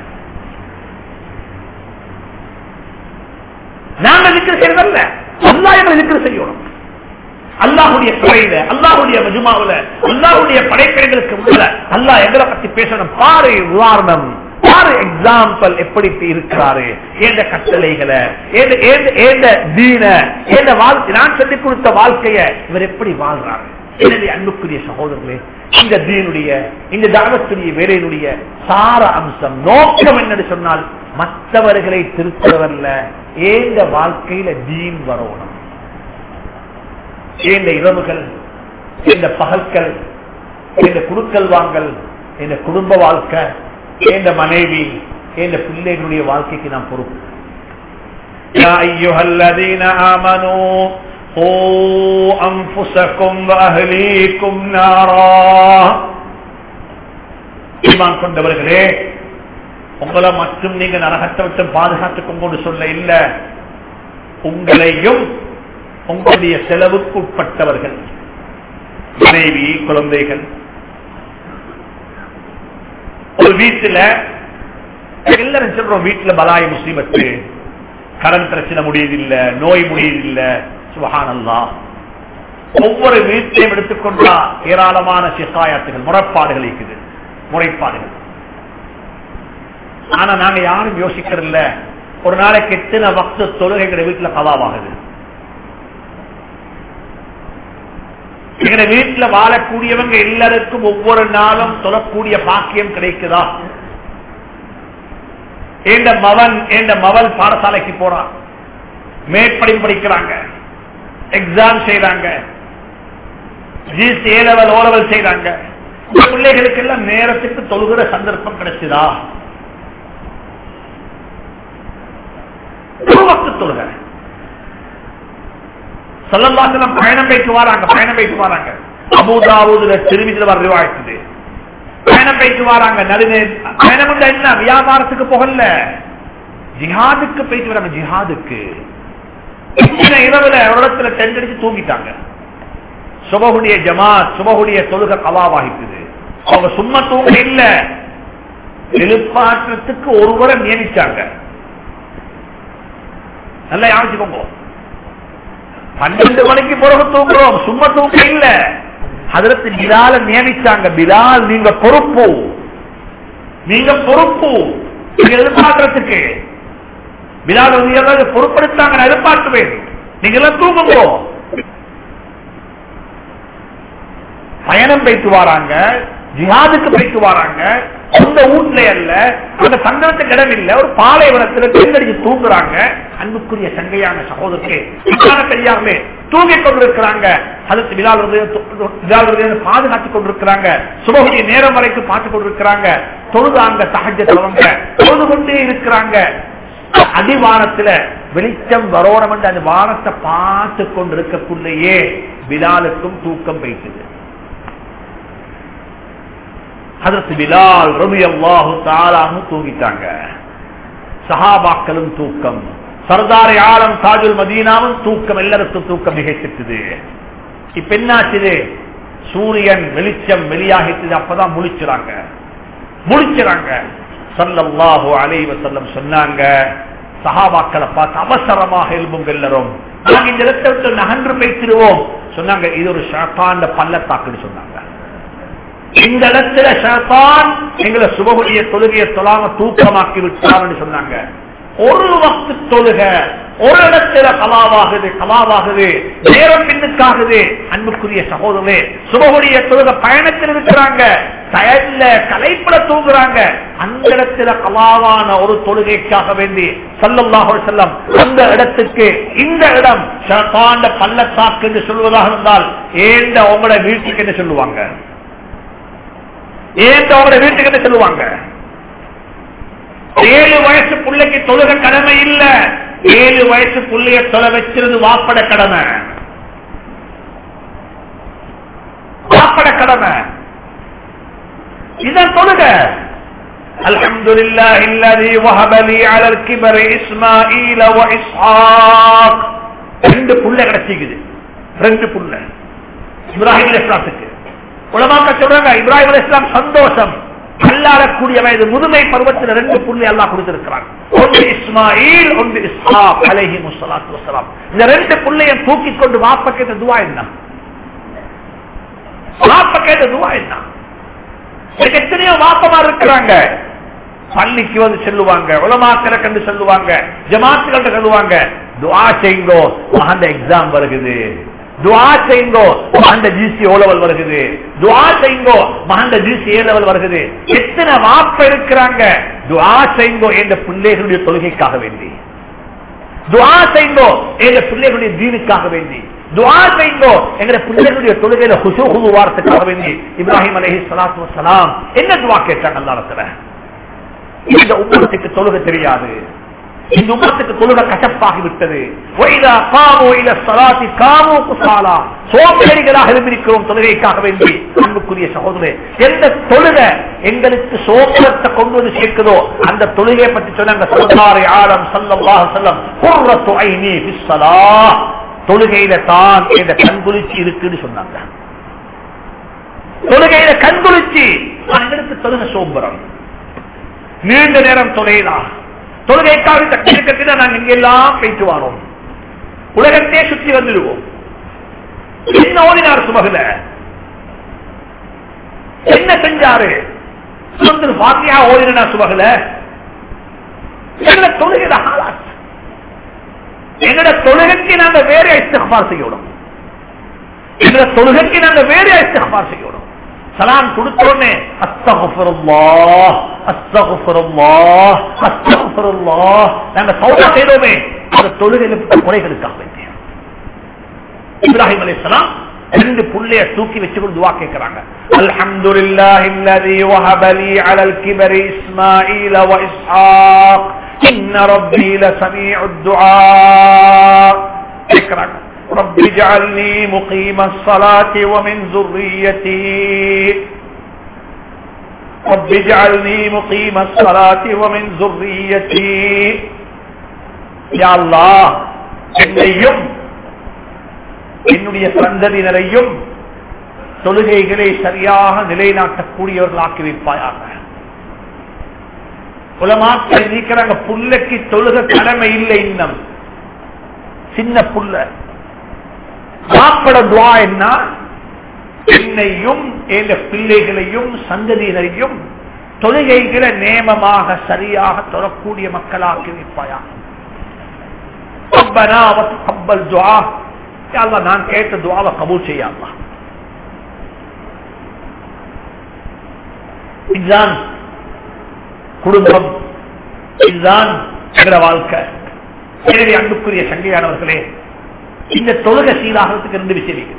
Speaker 1: நாங்க திக்ரு செய்யறதல்ல அல்லாஹ் எங்களை திக்ரு செய்யணும் அல்லாஹுடைய துறையில அல்லாஹுடைய மஜுமாவுல அல்லாஹுடைய படைப்பிடங்களுக்கு உள்ள அல்லாஹ் எங்களை பத்தி பேசணும் பாரு உதாரணம் பாரு எக்ஸாம்பிள் எப்படி இருக்கிறாரு ஏந்த கட்டளைகளை ஏந்த- ஏந்த- ஏந்த தீன ஏந்த வாழ்க்கை நான் சொல்லிக் கொடுத்த வாழ்க்கைய இவர் எப்படி வாழ்றாரு எனவே அன்புக்குரிய சகோதரர்களே இந்த தீனுடைய இந்த தாவத்துடைய வேலையினுடைய சார அம்சம் நோக்கம் என்னன்னு சொன்னால் மற்றவர்களை திருத்துறவர்ல ஏந்த வாழ்க்கையில தீன் வரணும் ஏந்த இரவுகள் இந்த பகல்கள் இந்த குடுக்கல் வாங்கல் இந்த குடும்ப வாழ்க்கை இந்த மனைவி இந்த பிள்ளைகளுடைய வாழ்க்கைக்கு நாம் பொறுப்பு يا أيها الذين آمنوا قوا أنفسكم وأهليكم نارا ஈமான் கொண்டவர்களே உங்களை மட்டும் நீங்க நரகத்தை விட்டு பாதுகாத்துக்கும் கொண்டு சொல்ல இல்ல உங்களையும் உங்களுடைய செலவுக்கு உட்பட்டவர்கள் மனைவி குழந்தைகள் ஒரு வீட்டுல எல்லாரும் சொல்றோம் வீட்டுல பலாய முஸ்லிமத்து கடன் பிரச்சனை முடியதில்ல நோய் முடியதில்ல சுபஹானல்லா ஒவ்வொரு வீட்டையும் எடுத்துக்கொண்டா ஏராளமான சிக்காயத்துகள் முறைப்பாடுகள் இருக்குது முறைப்பாடுகள் ஆனா நாங்க யாரும் யோசிக்கிறதில்ல ஒரு நாளைக்கு எத்தனை வக்த தொழுகைகளை வீட்டுல கதாவாகுது எங்க வீட்டுல வாழக்கூடியவங்க எல்லாருக்கும் ஒவ்வொரு நாளும் தொழக்கூடிய பாக்கியம் கிடைக்குதா எந்த மவன் எந்த மவன் பாடசாலைக்கு போறான் மேற்படிப்பு படிக்கிறாங்க எக்ஸாம் செய்யறாங்க ஏ லெவல் ஓ லெவல் செய்யறாங்க இந்த பிள்ளைகளுக்கு எல்லாம் நேரத்துக்கு தொழுகிற சந்தர்ப்பம் கிடைச்சதா வக்து தொழுக சொல்லலாசலம் பயணம் போயிட்டு வராங்க பயணம் போயிட்டு வராங்க அபுதாவுதுல திருவிதில வர ரிவாய்க்குது பயணம் போயிட்டு வராங்க நடுநே பயணம் என்ன வியாபாரத்துக்கு போகல ஜிஹாதுக்கு போயிட்டு வராங்க ஜிஹாதுக்கு இரவுல ஒரு இடத்துல டென்ட் அடிச்சு தூங்கிட்டாங்க சுபகுடைய ஜமாத் சுபகுடைய தொழுக கவாவாகிக்குது அவங்க சும்மா தூங்க இல்ல எழுப்பாற்றத்துக்கு ஒருவரை நியமிச்சாங்க நல்லா யாமிச்சுக்கோங்க பன்னெண்டு மணிக்கு பிறகு தூங்குறோம் சும்மா தூங்க இல்ல அதற்கு பிலால நியமிச்சாங்க பிலால் நீங்க பொறுப்பு நீங்க பொறுப்பு நீங்க எதிர்பார்க்கறதுக்கு பிலால் வந்து பொறுப்படுத்தாங்க நான் எதிர்பார்க்குவேன் நீங்க எல்லாம் தூங்குங்க பயணம் போயிட்டு வராங்க ஜிஹாதுக்கு போயிட்டு வராங்க சொந்த வீட்டுல அல்ல அந்த சங்கரத்துக்கு இடம் இல்ல ஒரு பாலைவனத்துல பெண்கடிச்சு தூங்குறாங்க அன்புக்குரிய சங்கையான சகோதரர்களே பெரியார்களே தூங்கிக் கொண்டிருக்கிறாங்க அதற்கு விழாவில் பாதுகாத்துக் கொண்டிருக்கிறாங்க சுபகுடைய நேரம் வரைக்கும் பார்த்துக் கொண்டிருக்கிறாங்க தொழுதாங்க சகஜ தலைவங்க தொழுது கொண்டே இருக்கிறாங்க அடிவானத்துல வெளிச்சம் வரோணம் என்று அந்த வானத்தை பார்த்து கொண்டிருக்கக்குள்ளேயே பிலாலுக்கும் தூக்கம் வைத்தது அதற்கு பிலால் ரவி அல்லாஹு தாலான்னு தூங்கிட்டாங்க சஹாபாக்களும் தூக்கம் சர்தாரை ஆலம் தாஜுல் மதீனாவும் தூக்கம் எல்லாருக்கும் தூக்கம் மிகைச்சிட்டது இப்ப என்னாச்சுது சூரியன் வெளிச்சம் வெளியாகிட்டது அப்பதான் முழிச்சுறாங்க முழிச்சுறாங்க சல்லல்லாஹு அலைவ செல்லம் சொன்னாங்க சஹாபாக்களை பார்த்து அவசரமாக எழுப்புங்க எல்லாரும் நாங்க இந்த இடத்தை விட்டு நகன்று பேசிடுவோம் சொன்னாங்க இது ஒரு ஷாப்பாண்ட பள்ளத்தாக்குன்னு சொன்னாங்க இந்த இடத்துல ஷாப்பான் எங்களை சுபகுடைய தொழுகையை தொழாம தூக்கமாக்கி விட்டார்னு சொன்னாங்க ஒரு வக்து தொழுக ஒரு இடத்துல கலாவாகுது கலாவாகுது நேரம் பின்னுக்காகுது அன்புக்குரிய சகோதரே சுபகுடைய தொழுக பயணத்தில் இருக்கிறாங்க டயர்ல கலைப்பட தூங்குறாங்க அந்த இடத்துல கலாவான ஒரு தொழுகைக்காக வேண்டி சல்லல்லாஹு செல்லம் அந்த இடத்துக்கு இந்த இடம் ஷாப்பாண்ட பள்ளத்தாக்கு என்று சொல்வதாக இருந்தால் ஏந்த உங்களோட வீட்டுக்கு என்ன சொல்லுவாங்க ஏன் அவங்கள வீட்டுக்கு என்ன சொல்லுவாங்க ஏழு வயசு பிள்ளைக்கு தொழுக கடமை இல்ல ஏழு வயசு பிள்ளைய தொலை வச்சிருந்து வாப்பட கடமை வாப்பட கடமை இதான் தொழுக الحمد لله الذي وهب لي على الكبر اسماعيل واسحاق ரெண்டு புள்ள கிடைச்சிக்குது ரெண்டு புள்ள இப்ராஹிம் இஸ்லாத்துக்கு உலமாக்க சொல்றாங்க இப்ராஹிம் இஸ்லாம் சந்தோஷம் அல்லாடக்கூடிய வயது முதுமை பருவத்தில் ரெண்டு புள்ளி அல்லா கொடுத்திருக்கிறார் ஒன்று இஸ்மாயில் ஒன்று இஸ்ஹாப் அலைஹி முஸ்லாத்து வசலாம் இந்த ரெண்டு புள்ளைய தூக்கி கொண்டு வாப்ப கேட்ட துவா என்ன வாப்ப கேட்ட துவா என்ன எத்தனையோ வாப்பமா இருக்கிறாங்க பள்ளிக்கு வந்து செல்லுவாங்க உலமாக்கரை கண்டு செல்லுவாங்க ஜமாத்துகள் சொல்லுவாங்க துவா செய்யுங்கோ அந்த எக்ஸாம் வருகுது துவா செய்யுங்கோ மகண்ட ஜிசி ஓ லெவல் வருகுது துவா செய்யுங்கோ மகண்ட ஜிசி ஏ லெவல் வருகுது எத்தனை வாப்ப இருக்கிறாங்க துவா செய்யுங்கோ என்ற பிள்ளைகளுடைய தொழுகைக்காக வேண்டி துவா செய்யுங்கோ எங்க பிள்ளைகளுடைய தீனுக்காக வேண்டி துவா செய்யுங்கோ எங்க பிள்ளைகளுடைய தொழுகையில ஹுசு ஹுது வாரத்துக்காக வேண்டி இப்ராஹிம் அலஹி சலாத்து வலாம் என்ன துவா கேட்டாங்க அந்த இடத்துல இந்த உம்மத்துக்கு தொழுக தெரியாது இந்த உம்மத்துக்கு தொழுக கசப்பாகி விட்டது சோம்பேறிகளாக இருந்திருக்கிறோம் தொழுகைக்காக வேண்டி அன்புக்குரிய சகோதரே எந்த தொழுக எங்களுக்கு சோம்பரத்தை கொண்டு வந்து சேர்க்குதோ அந்த தொழுகையை பற்றி சொன்னாங்க சொல்றாரு ஆழம் சல்லல்லாஹு செல்லம் குர்ரத்து ஐனி பிஸ்ஸலா தொழுகையில தான் இந்த கண்குளிர்ச்சி இருக்குன்னு சொன்னாங்க தொழுகையில கண்குளிச்சு நான் எங்களுக்கு தொழுகை சோம்பரம் நீண்ட நேரம் தொலைதான் தொழுகைக்காக தக்கி கட்டினா நாங்க எங்கெல்லாம் போயிட்டு வரோம் உலகத்தையே சுற்றி வந்துடுவோம் என்ன ஓடினார் சுமகல என்ன செஞ்சாரு சுந்தர் பாத்தியா ஓடினா சுமகல எங்களை தொழுகையில ஹாலாத் எங்கட தொழுகைக்கு நாங்க வேற இஸ்திகபார் செய்யணும் எங்கட தொழுகைக்கு நாங்க வேற இஸ்திகபார் செய்யணும் சலாம் கொடுத்தோடனே அஸ்தகுஃபருல்லாஹ் அஸ்தகுஃபருல்லாஹ் அஸ்தகுஃபருல்லாஹ் நாங்க சௌதா செய்தோமே அந்த தொழுகையில குறைகளுக்காக வேண்டிய இப்ராஹிம் அலைஹிஸ்ஸலாம் ரெண்டு புள்ளைய தூக்கி வச்சுக்கொண்டு துவா கேட்கிறாங்க அல்ஹம்துலில்லாஹி அல்லதி வஹப லி அலல் கிபரி இஸ்மாஈல வ இஸ்ஹாக் இன்ன ரப்பி லசமீஉத் துஆ கேட்கிறாங்க رب اجعلني مقيم الصلاة ومن ذريتي رب اجعلني مقيم الصلاة ومن ذريتي يا الله என்னையும் என்னுடைய சந்ததியினரையும் தொழுகைகளை சரியாக நிலைநாட்டக்கூடியவர்கள் ஆக்கி வைப்பாயாக உலமாக்கள் நீக்கிறாங்க புல்லைக்கு தொழுக கடமை இல்லை இன்னும் சின்ன புல்ல மாப்பட துவா என்ன என்னையும் என்ற பிள்ளைகளையும் சந்ததியினரையும் தொழுகைகளை நேமமாக சரியாக தொழக்கூடிய மக்களாக்கி வைப்பாயாக ربنا وتقبل دعاء يا الله நான் கேட்ட துவாவை கபூல் செய்ய அல்லாஹ் இதுதான் குடும்பம் இதுதான் எங்கட வாழ்க்கை எனவே அன்புக்குரிய சங்கையானவர்களே இந்த தொழுகை சீராகிறதுக்கு ரெண்டு விஷயம் இருக்கு.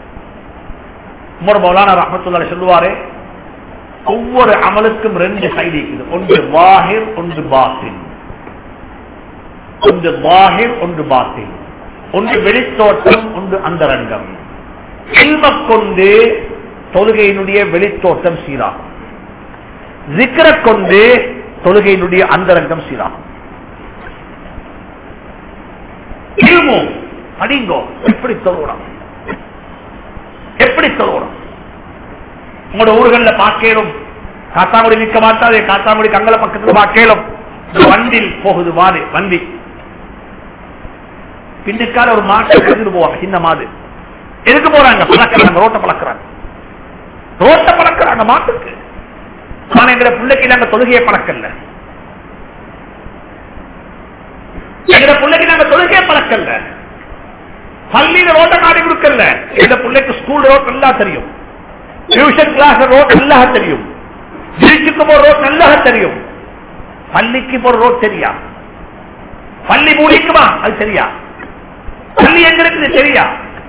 Speaker 1: உமர் மௌலானா ரஹமத்துல்லாஹி சொல்லுவாரு ஒவ்வொரு அமலுக்கும் ரெண்டு சைடு இருக்குது ஒன்று வாஹிர் ஒன்று பாத்தின் ஒன்று வாஹிர் ஒன்று பாத்தின் ஒன்று வெளித்தோட்டம் ஒன்று அந்தரங்கம் இல்ம கொண்டு தொழுகையினுடைய வெளித்தோட்டம் சீராகும் ஜிக்கர கொண்டு தொழுகையினுடைய அந்தரங்கம் சீராகும் இல்மோ படிங்கோ எப்படி தொழுகிறோம் எப்படி தொழுகிறோம் உங்களோட ஊர்களில் பார்க்கலும் காத்தாங்குடி நிற்க மாட்டாதே காத்தாங்குடி கங்கல பக்கத்துல பார்க்கலும் வண்டில் போகுது மாடு வண்டி பின்னுக்கால ஒரு மாட்டை எடுத்துட்டு போவாங்க சின்ன மாடு எதுக்கு போறாங்க பழக்கிறாங்க ரோட்டை பழக்கிறாங்க ரோட்டை பழக்கிறாங்க மாட்டுக்கு ஆனா எங்களை பிள்ளைக்கு நாங்க தொழுகையை பழக்கல எங்க பிள்ளைக்கு நாங்க தொழுகையை பழக்கல பள்ளியில ரோட்டை காட்டி கொடுக்கல எங்க பிள்ளைக்கு ஸ்கூல் ரோட் நல்லா தெரியும் டியூஷன் கிளாஸ் ரோட் நல்லா தெரியும் பீச்சுக்கு போற ரோட் நல்லா தெரியும் பள்ளிக்கு போற ரோட் தெரியா பள்ளி மூடிக்குமா அது சரியா பள்ளி எங்க இருக்குது சரியா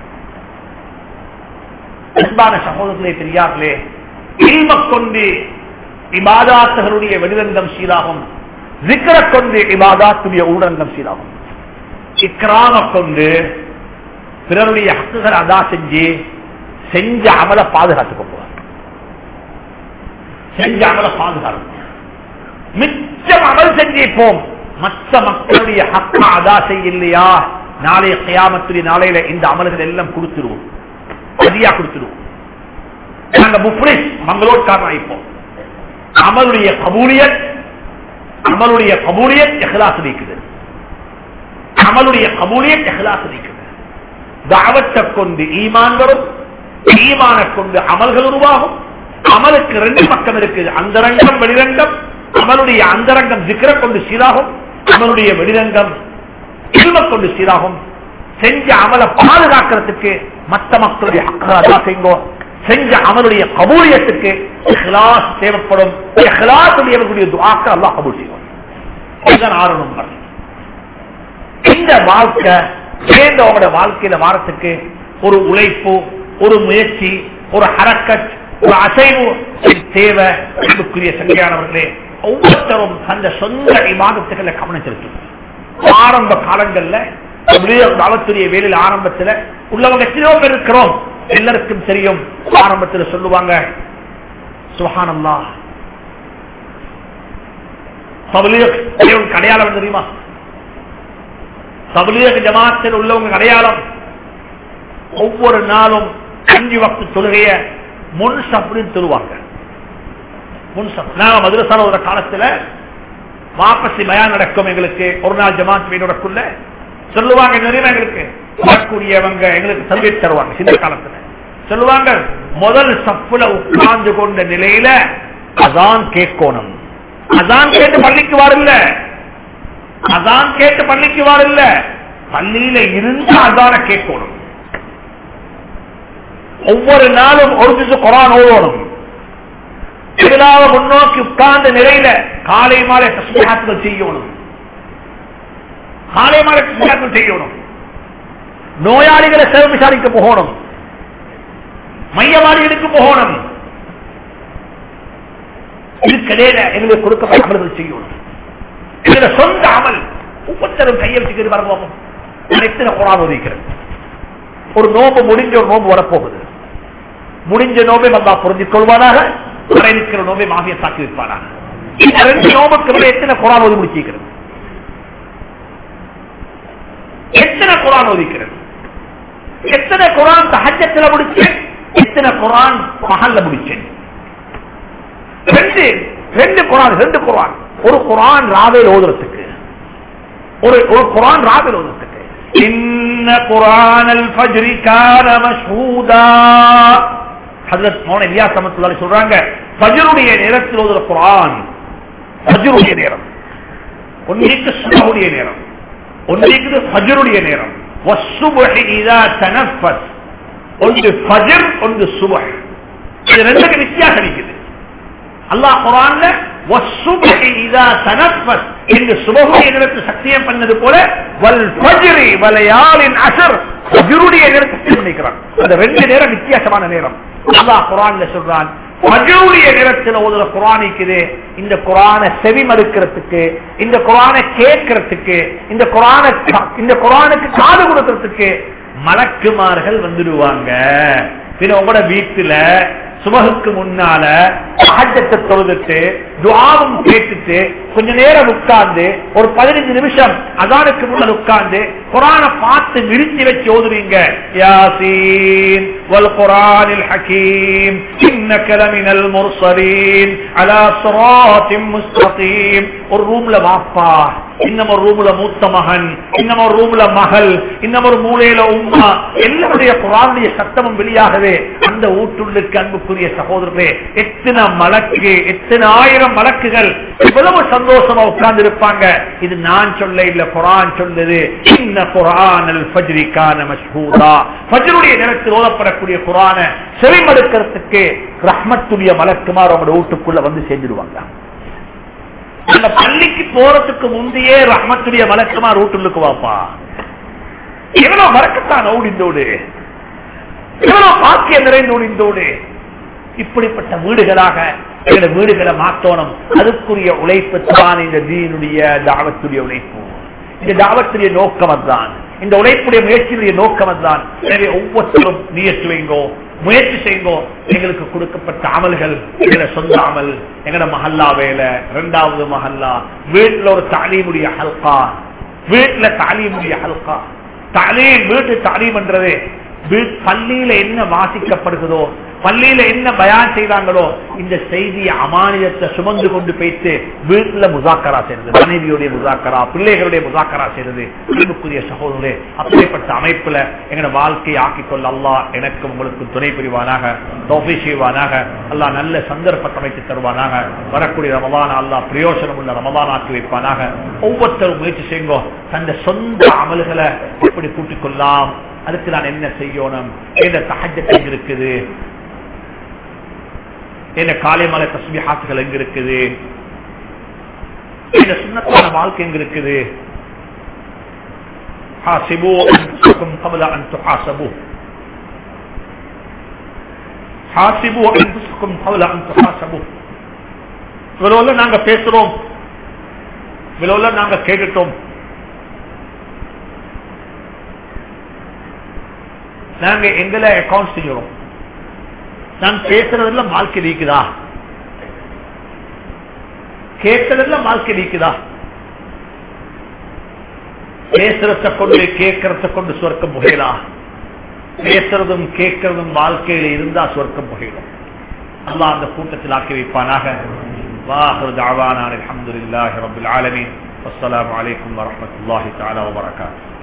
Speaker 1: அன்பான சகோதரர்களே பெரியார்களே இல்ம கொண்டு இபாதாத்துகளுடைய வெளிரங்கம் சீராகும் விக்கிர கொண்டு இபாதாத்துடைய ஊடரங்கம் சீராகும் இக்கிராம கொண்டு பிறருடைய ஹக்குகளை அதா செஞ்சு செஞ்ச அமல பாதுகாத்துக் கொள்வார் செஞ்ச அமல பாதுகாக்கும் மிச்சம் அமல் செஞ்சிப்போம் மற்ற மக்களுடைய ஹக்க அதா செய்யலையா நாளைய கியாமத்துடைய நாளையில இந்த அமல்கள் எல்லாம் கொடுத்துருவோம் சரியா கொடுத்துருவோம் நாங்க முஃப்ரிஸ் மங்களோட்காரன் ஆயிப்போம் அமலுடைய கபூலியத் அமலுடைய கபூலியத் எஹ்லாஸ் நீக்குது அமலுடைய கபூலியத் எஹ்லாஸ் நீக்குது தாவத்தை கொண்டு ஈமான் வரும் ஈமான கொண்டு அமல்கள் உருவாகும் அமலுக்கு ரெண்டு பக்கம் இருக்குது அந்தரங்கம் வெளிரங்கம் அமலுடைய அந்தரங்கம் சிக்கர கொண்டு சீராகும் அமலுடைய வெளிரங்கம் இல்ம கொண்டு சீராகும் செஞ்ச அமலை பாதுகாக்கிறதுக்கு மற்ற மக்களுடைய அக்கறா செய்யுங்கோ செஞ்ச அமலுடைய கபூலியத்துக்கு இஹ்லாஸ் தேவைப்படும் இஹ்லாஸ் உடையவர்களுடைய துஆக்க அல்லாஹ் கபூல் செய்வான் இதுதான் ஆறு நம்பர் இந்த வாழ்க்கை சேர்ந்தவங்களோட வாழ்க்கையில வாரத்துக்கு ஒரு உழைப்பு ஒரு முயற்சி ஒரு ஹரக்கத் ஒரு அசைவு இது தேவை அன்புக்குரிய சங்கையானவர்களே ஒவ்வொருத்தரும் அந்த சொந்த இமாதத்துக்களை கவனம் செலுத்தும் ஆரம்ப காலங்கள்ல தாவத்துடைய வேலையில் ஆரம்பத்துல உள்ளவங்க எத்தனையோ பேர் இருக்கிறோம் எல்லாருக்கும் தெரியும் ஆரம்பத்தில் சொல்லுவாங்க சுகானம்மா அடையாளம் தெரியுமா தபலீக ஜமாத்தில் உள்ளவங்க அடையாளம் ஒவ்வொரு நாளும் அஞ்சு வக்து தொழுகைய முன் சப்னு சொல்லுவாங்க முன் சப் நாங்க மதுரசால ஒரு காலத்துல வாபசி பயான் நடக்கும் எங்களுக்கு ஒரு நாள் ஜமாத் மீன் நடக்குள்ள சொல்லுவாங்க நிறைய எங்களுக்கு வரக்கூடியவங்க எங்களுக்கு தல்வி தருவாங்க சின்ன காலத்துல சொல்லுவாங்க முதல் சப்புல உட்கார்ந்து கொண்ட நிலையில அதான் கேட்கணும் அதான் கேட்டு பள்ளிக்கு வரல அதான் கேட்டு பள்ளிக்கு வரல பள்ளியில இருந்து அதான கேட்கணும் ஒவ்வொரு நாளும் ஒரு திசு குரான் ஓடணும் திருவிழாவை முன்னோக்கி உட்கார்ந்த நிலையில காலை மாலை தஸ்மியாத்துகள் செய்யணும் காலை மாலை தஸ்மியாத்துகள் செய்யணும் நோயாளிகளை சேவை விசாரிக்க போகணும் மையவாதிகளுக்கு போகணும் இதுக்கிடையில எங்களுக்கு கொடுக்கப்பட்ட அமல்கள் செய்யணும் இதுல சொந்த அமல் ஒவ்வொருத்தரும் கையை வச்சுக்கிறது வரப்போம் எத்தனை குரான் ஒதுக்கிறது ஒரு நோம்பு முடிஞ்ச ஒரு நோம்பு வரப்போகுது முடிஞ்ச நோம்பை வந்தா புரிஞ்சுக் கொள்வானாக வர இருக்கிற நோம்பை மாமியை தாக்கி வைப்பானாக இந்த ரெண்டு நோம்புக்கு விட எத்தனை குரான் ஓதி முடிச்சிருக்கிறது எத்தனை குரான் ஒதுக்கிறது எத்தனை குரான் தகஜத்துல முடிச்சேன் எத்தனை குரான் மகல்ல முடிச்சேன் ரெண்டு ரெண்டு குரான் ரெண்டு குரான் ஒரு குரான் ராவேல் ஓதுறதுக்கு ஒரு ஒரு குரான் ராவேல் ஓதுறதுக்கு இன்ன குரான் அல் ஃபஜ்ரி கான மஷ்ஹூதா ஹஜ்ரத் மௌன இலியாஸ் ரஹ்மத்துல்லாஹி சொல்றாங்க ஃபஜ்ருடைய நேரத்தில் ஓதுற குரான் ஃபஜ்ருடைய நேரம் ஒன்றைக்கு சுபஹுடைய நேரம் ஒன்றைக்கு ஃபஜ்ருடைய நேரம் வஸ்ஸுபஹி இதா தனஃபஸ் ஒன்று ஃபஜர் ஒன்று சுபஹ் இது ரெண்டுக்கு வித்தியாசம் இருக்குது அல்லாஹ் குரான்ல வஸ்ஸுபஹி இதா தனஃபஸ் என்று சுபஹுடைய நேரத்தை சத்தியம் பண்ணது போல வல் ஃபஜ்ரி வலயாலின் அஸர் ஃபஜ்ருடைய நேரத்தை சத்தியம் பண்ணிக்கிறான் அந்த ரெண்டு நேரம் வித்தியாசமான நேரம் அல்லாஹ் குரான்ல சொல்றான் ஃபஜ்ருடைய நேரத்தில் ஓதுற குரான் இருக்குது இந்த குரானை செவி மறுக்கிறதுக்கு இந்த குரானை கேட்கறதுக்கு இந்த குரானை இந்த குரானுக்கு காது கொடுக்கறதுக்கு மலக்குமார்கள் வந்துடுவாங்க பின்ன உங்களோட வீட்டுல சுபகுக்கு முன்னால சகஜத்தை தொழுதுட்டு துவாவும் கேட்டுட்டு கொஞ்ச நேரம் உட்கார்ந்து ஒரு பதினஞ்சு நிமிஷம் அதானுக்கு முன்னால் உட்கார்ந்து குரான பார்த்து விரிச்சு வச்சு ஓதுறீங்க யாசீன் வல் குரானில் ஹக்கீம் இன்னக லமினல் முர்சலீன் அலா சிராத்தின் முஸ்தகீம் ஒரு ரூம்ல வாப்பா இன்னும் ஒரு ரூம்ல மூத்த மகன் இன்னும் ஒரு ரூம்ல மகள் இன்னும் ஒரு மூலையில உம்மா எல்லாருடைய குரானுடைய சத்தமும் வெளியாகவே அந்த ஊட்டுள்ளுக்கு அன்புக்குரிய சகோதரர்களே எத்தனை மலக்கு எத்தனை ஆயிரம் மலக்குகள் இவ்வளவு சந்தோஷமா உட்கார்ந்து இருப்பாங்க இது நான் சொல்ல இல்ல குரான் சொல்லுது இன்ன குரான் ஃபஜ்ரிக்கான மஷ்ஹூதா ஃபஜ்ருடைய நேரத்தில் ஓதப்படக்கூடிய குரான செவிமடுக்கிறதுக்கு ரஹ்மத்துடைய மலக்குமார் அவங்களோட வீட்டுக்குள்ள வந்து சேர்ந்துடுவாங்க அந்த பள்ளிக்கு போறதுக்கு முந்தையே ரஹ்மத்துடைய மலக்குமா ரூட்டுள்ளுக்கு வாப்பா எவ்வளவு மறக்கத்தான் ஓடிந்தோடு எவ்வளவு பாக்கிய நிறைந்தோடிந்தோடு இப்படிப்பட்ட வீடுகளாக எங்களோட வீடுகளை மாத்தோணும் அதுக்குரிய உழைப்பு தான் இந்த தீனுடைய தாவத்துடைய உழைப்பு இந்த தாவத்துடைய நோக்கம் அதுதான் இந்த உழைப்புடைய முயற்சியுடைய நோக்கம் அதுதான் எனவே ஒவ்வொருத்தரும் முயற்சி வைங்கோ முயற்சி செய்யுங்கோ எங்களுக்கு கொடுக்கப்பட்ட அமல்கள் எங்களோட சொந்த அமல் எங்களோட மஹல்லா வேலை இரண்டாவது மஹல்லா வீட்டுல ஒரு தாலீமுடைய ஹல்கா வீட்டுல தாலீமுடைய ஹல்கா தாலீம் வீட்டு தாலீம் என்றது பள்ளியில என்ன வாசிக்கப்படுகிறதோ பள்ளியில என்ன பயான் செய்தாங்களோ இந்த செய்தியை அமானியத்தை சுமந்து கொண்டு போயிட்டு வீட்டுல முசாக்கரா செய்யறது மனைவியுடைய முசாக்கரா பிள்ளைகளுடைய முசாக்கரா செய்யறது அன்புக்குரிய சகோதரே அப்படிப்பட்ட அமைப்புல எங்களோட வாழ்க்கையை ஆக்கிக் கொள்ள அல்லா எனக்கு உங்களுக்கு துணை புரிவானாக தோஃபை செய்வானாக அல்லா நல்ல சந்தர்ப்பத்தை அமைத்து தருவானாக வரக்கூடிய ரமதான அல்லா பிரயோசனம் உள்ள ரமதான் ஆக்கி வைப்பானாக ஒவ்வொருத்தரும் முயற்சி செய்யுங்கோ தந்த சொந்த அமல்களை எப்படி கூட்டிக் கொள்ளலாம் அதுக்கு நான் என்ன செய்யணும் என்ன தகஜத்தில் இருக்குது என்ன காலை மலை தஸ்மி ஹாத்துகள் எங்க இருக்குது என்ன சுண்ணத்தான வாழ்க்கை எங்க இருக்குது حاسبوا أنفسكم قبل أن تحاسبوا حاسبوا أنفسكم قبل أن تحاسبوا இவ்வளவு நாங்க பேசுறோம் இவ்வளவு நாங்க கேட்டுட்டோம் நாங்க எங்களை அக்கௌண்ட் செய்யறோம் நான் பேசுறதுல வாழ்க்கை நீக்குதா கேட்கறதுல வாழ்க்கை நீக்குதா பேசுறத கொண்டு கேட்கறத கொண்டு சொர்க்கம் புகையலா பேசுறதும் கேட்கறதும் வாழ்க்கையில இருந்தா சொர்க்கம் புகையிலும் அல்லாஹ் அந்த கூட்டத்தில் ஆக்கி வைப்பானாக வாஹர் தாவானா அல்ஹம்துலில்லாஹி ரப்பில் ஆலமீன் வஸ்ஸலாமு அலைக்கும் வரஹ்மத்துல்லாஹி தஆலா வபரகாத்துஹு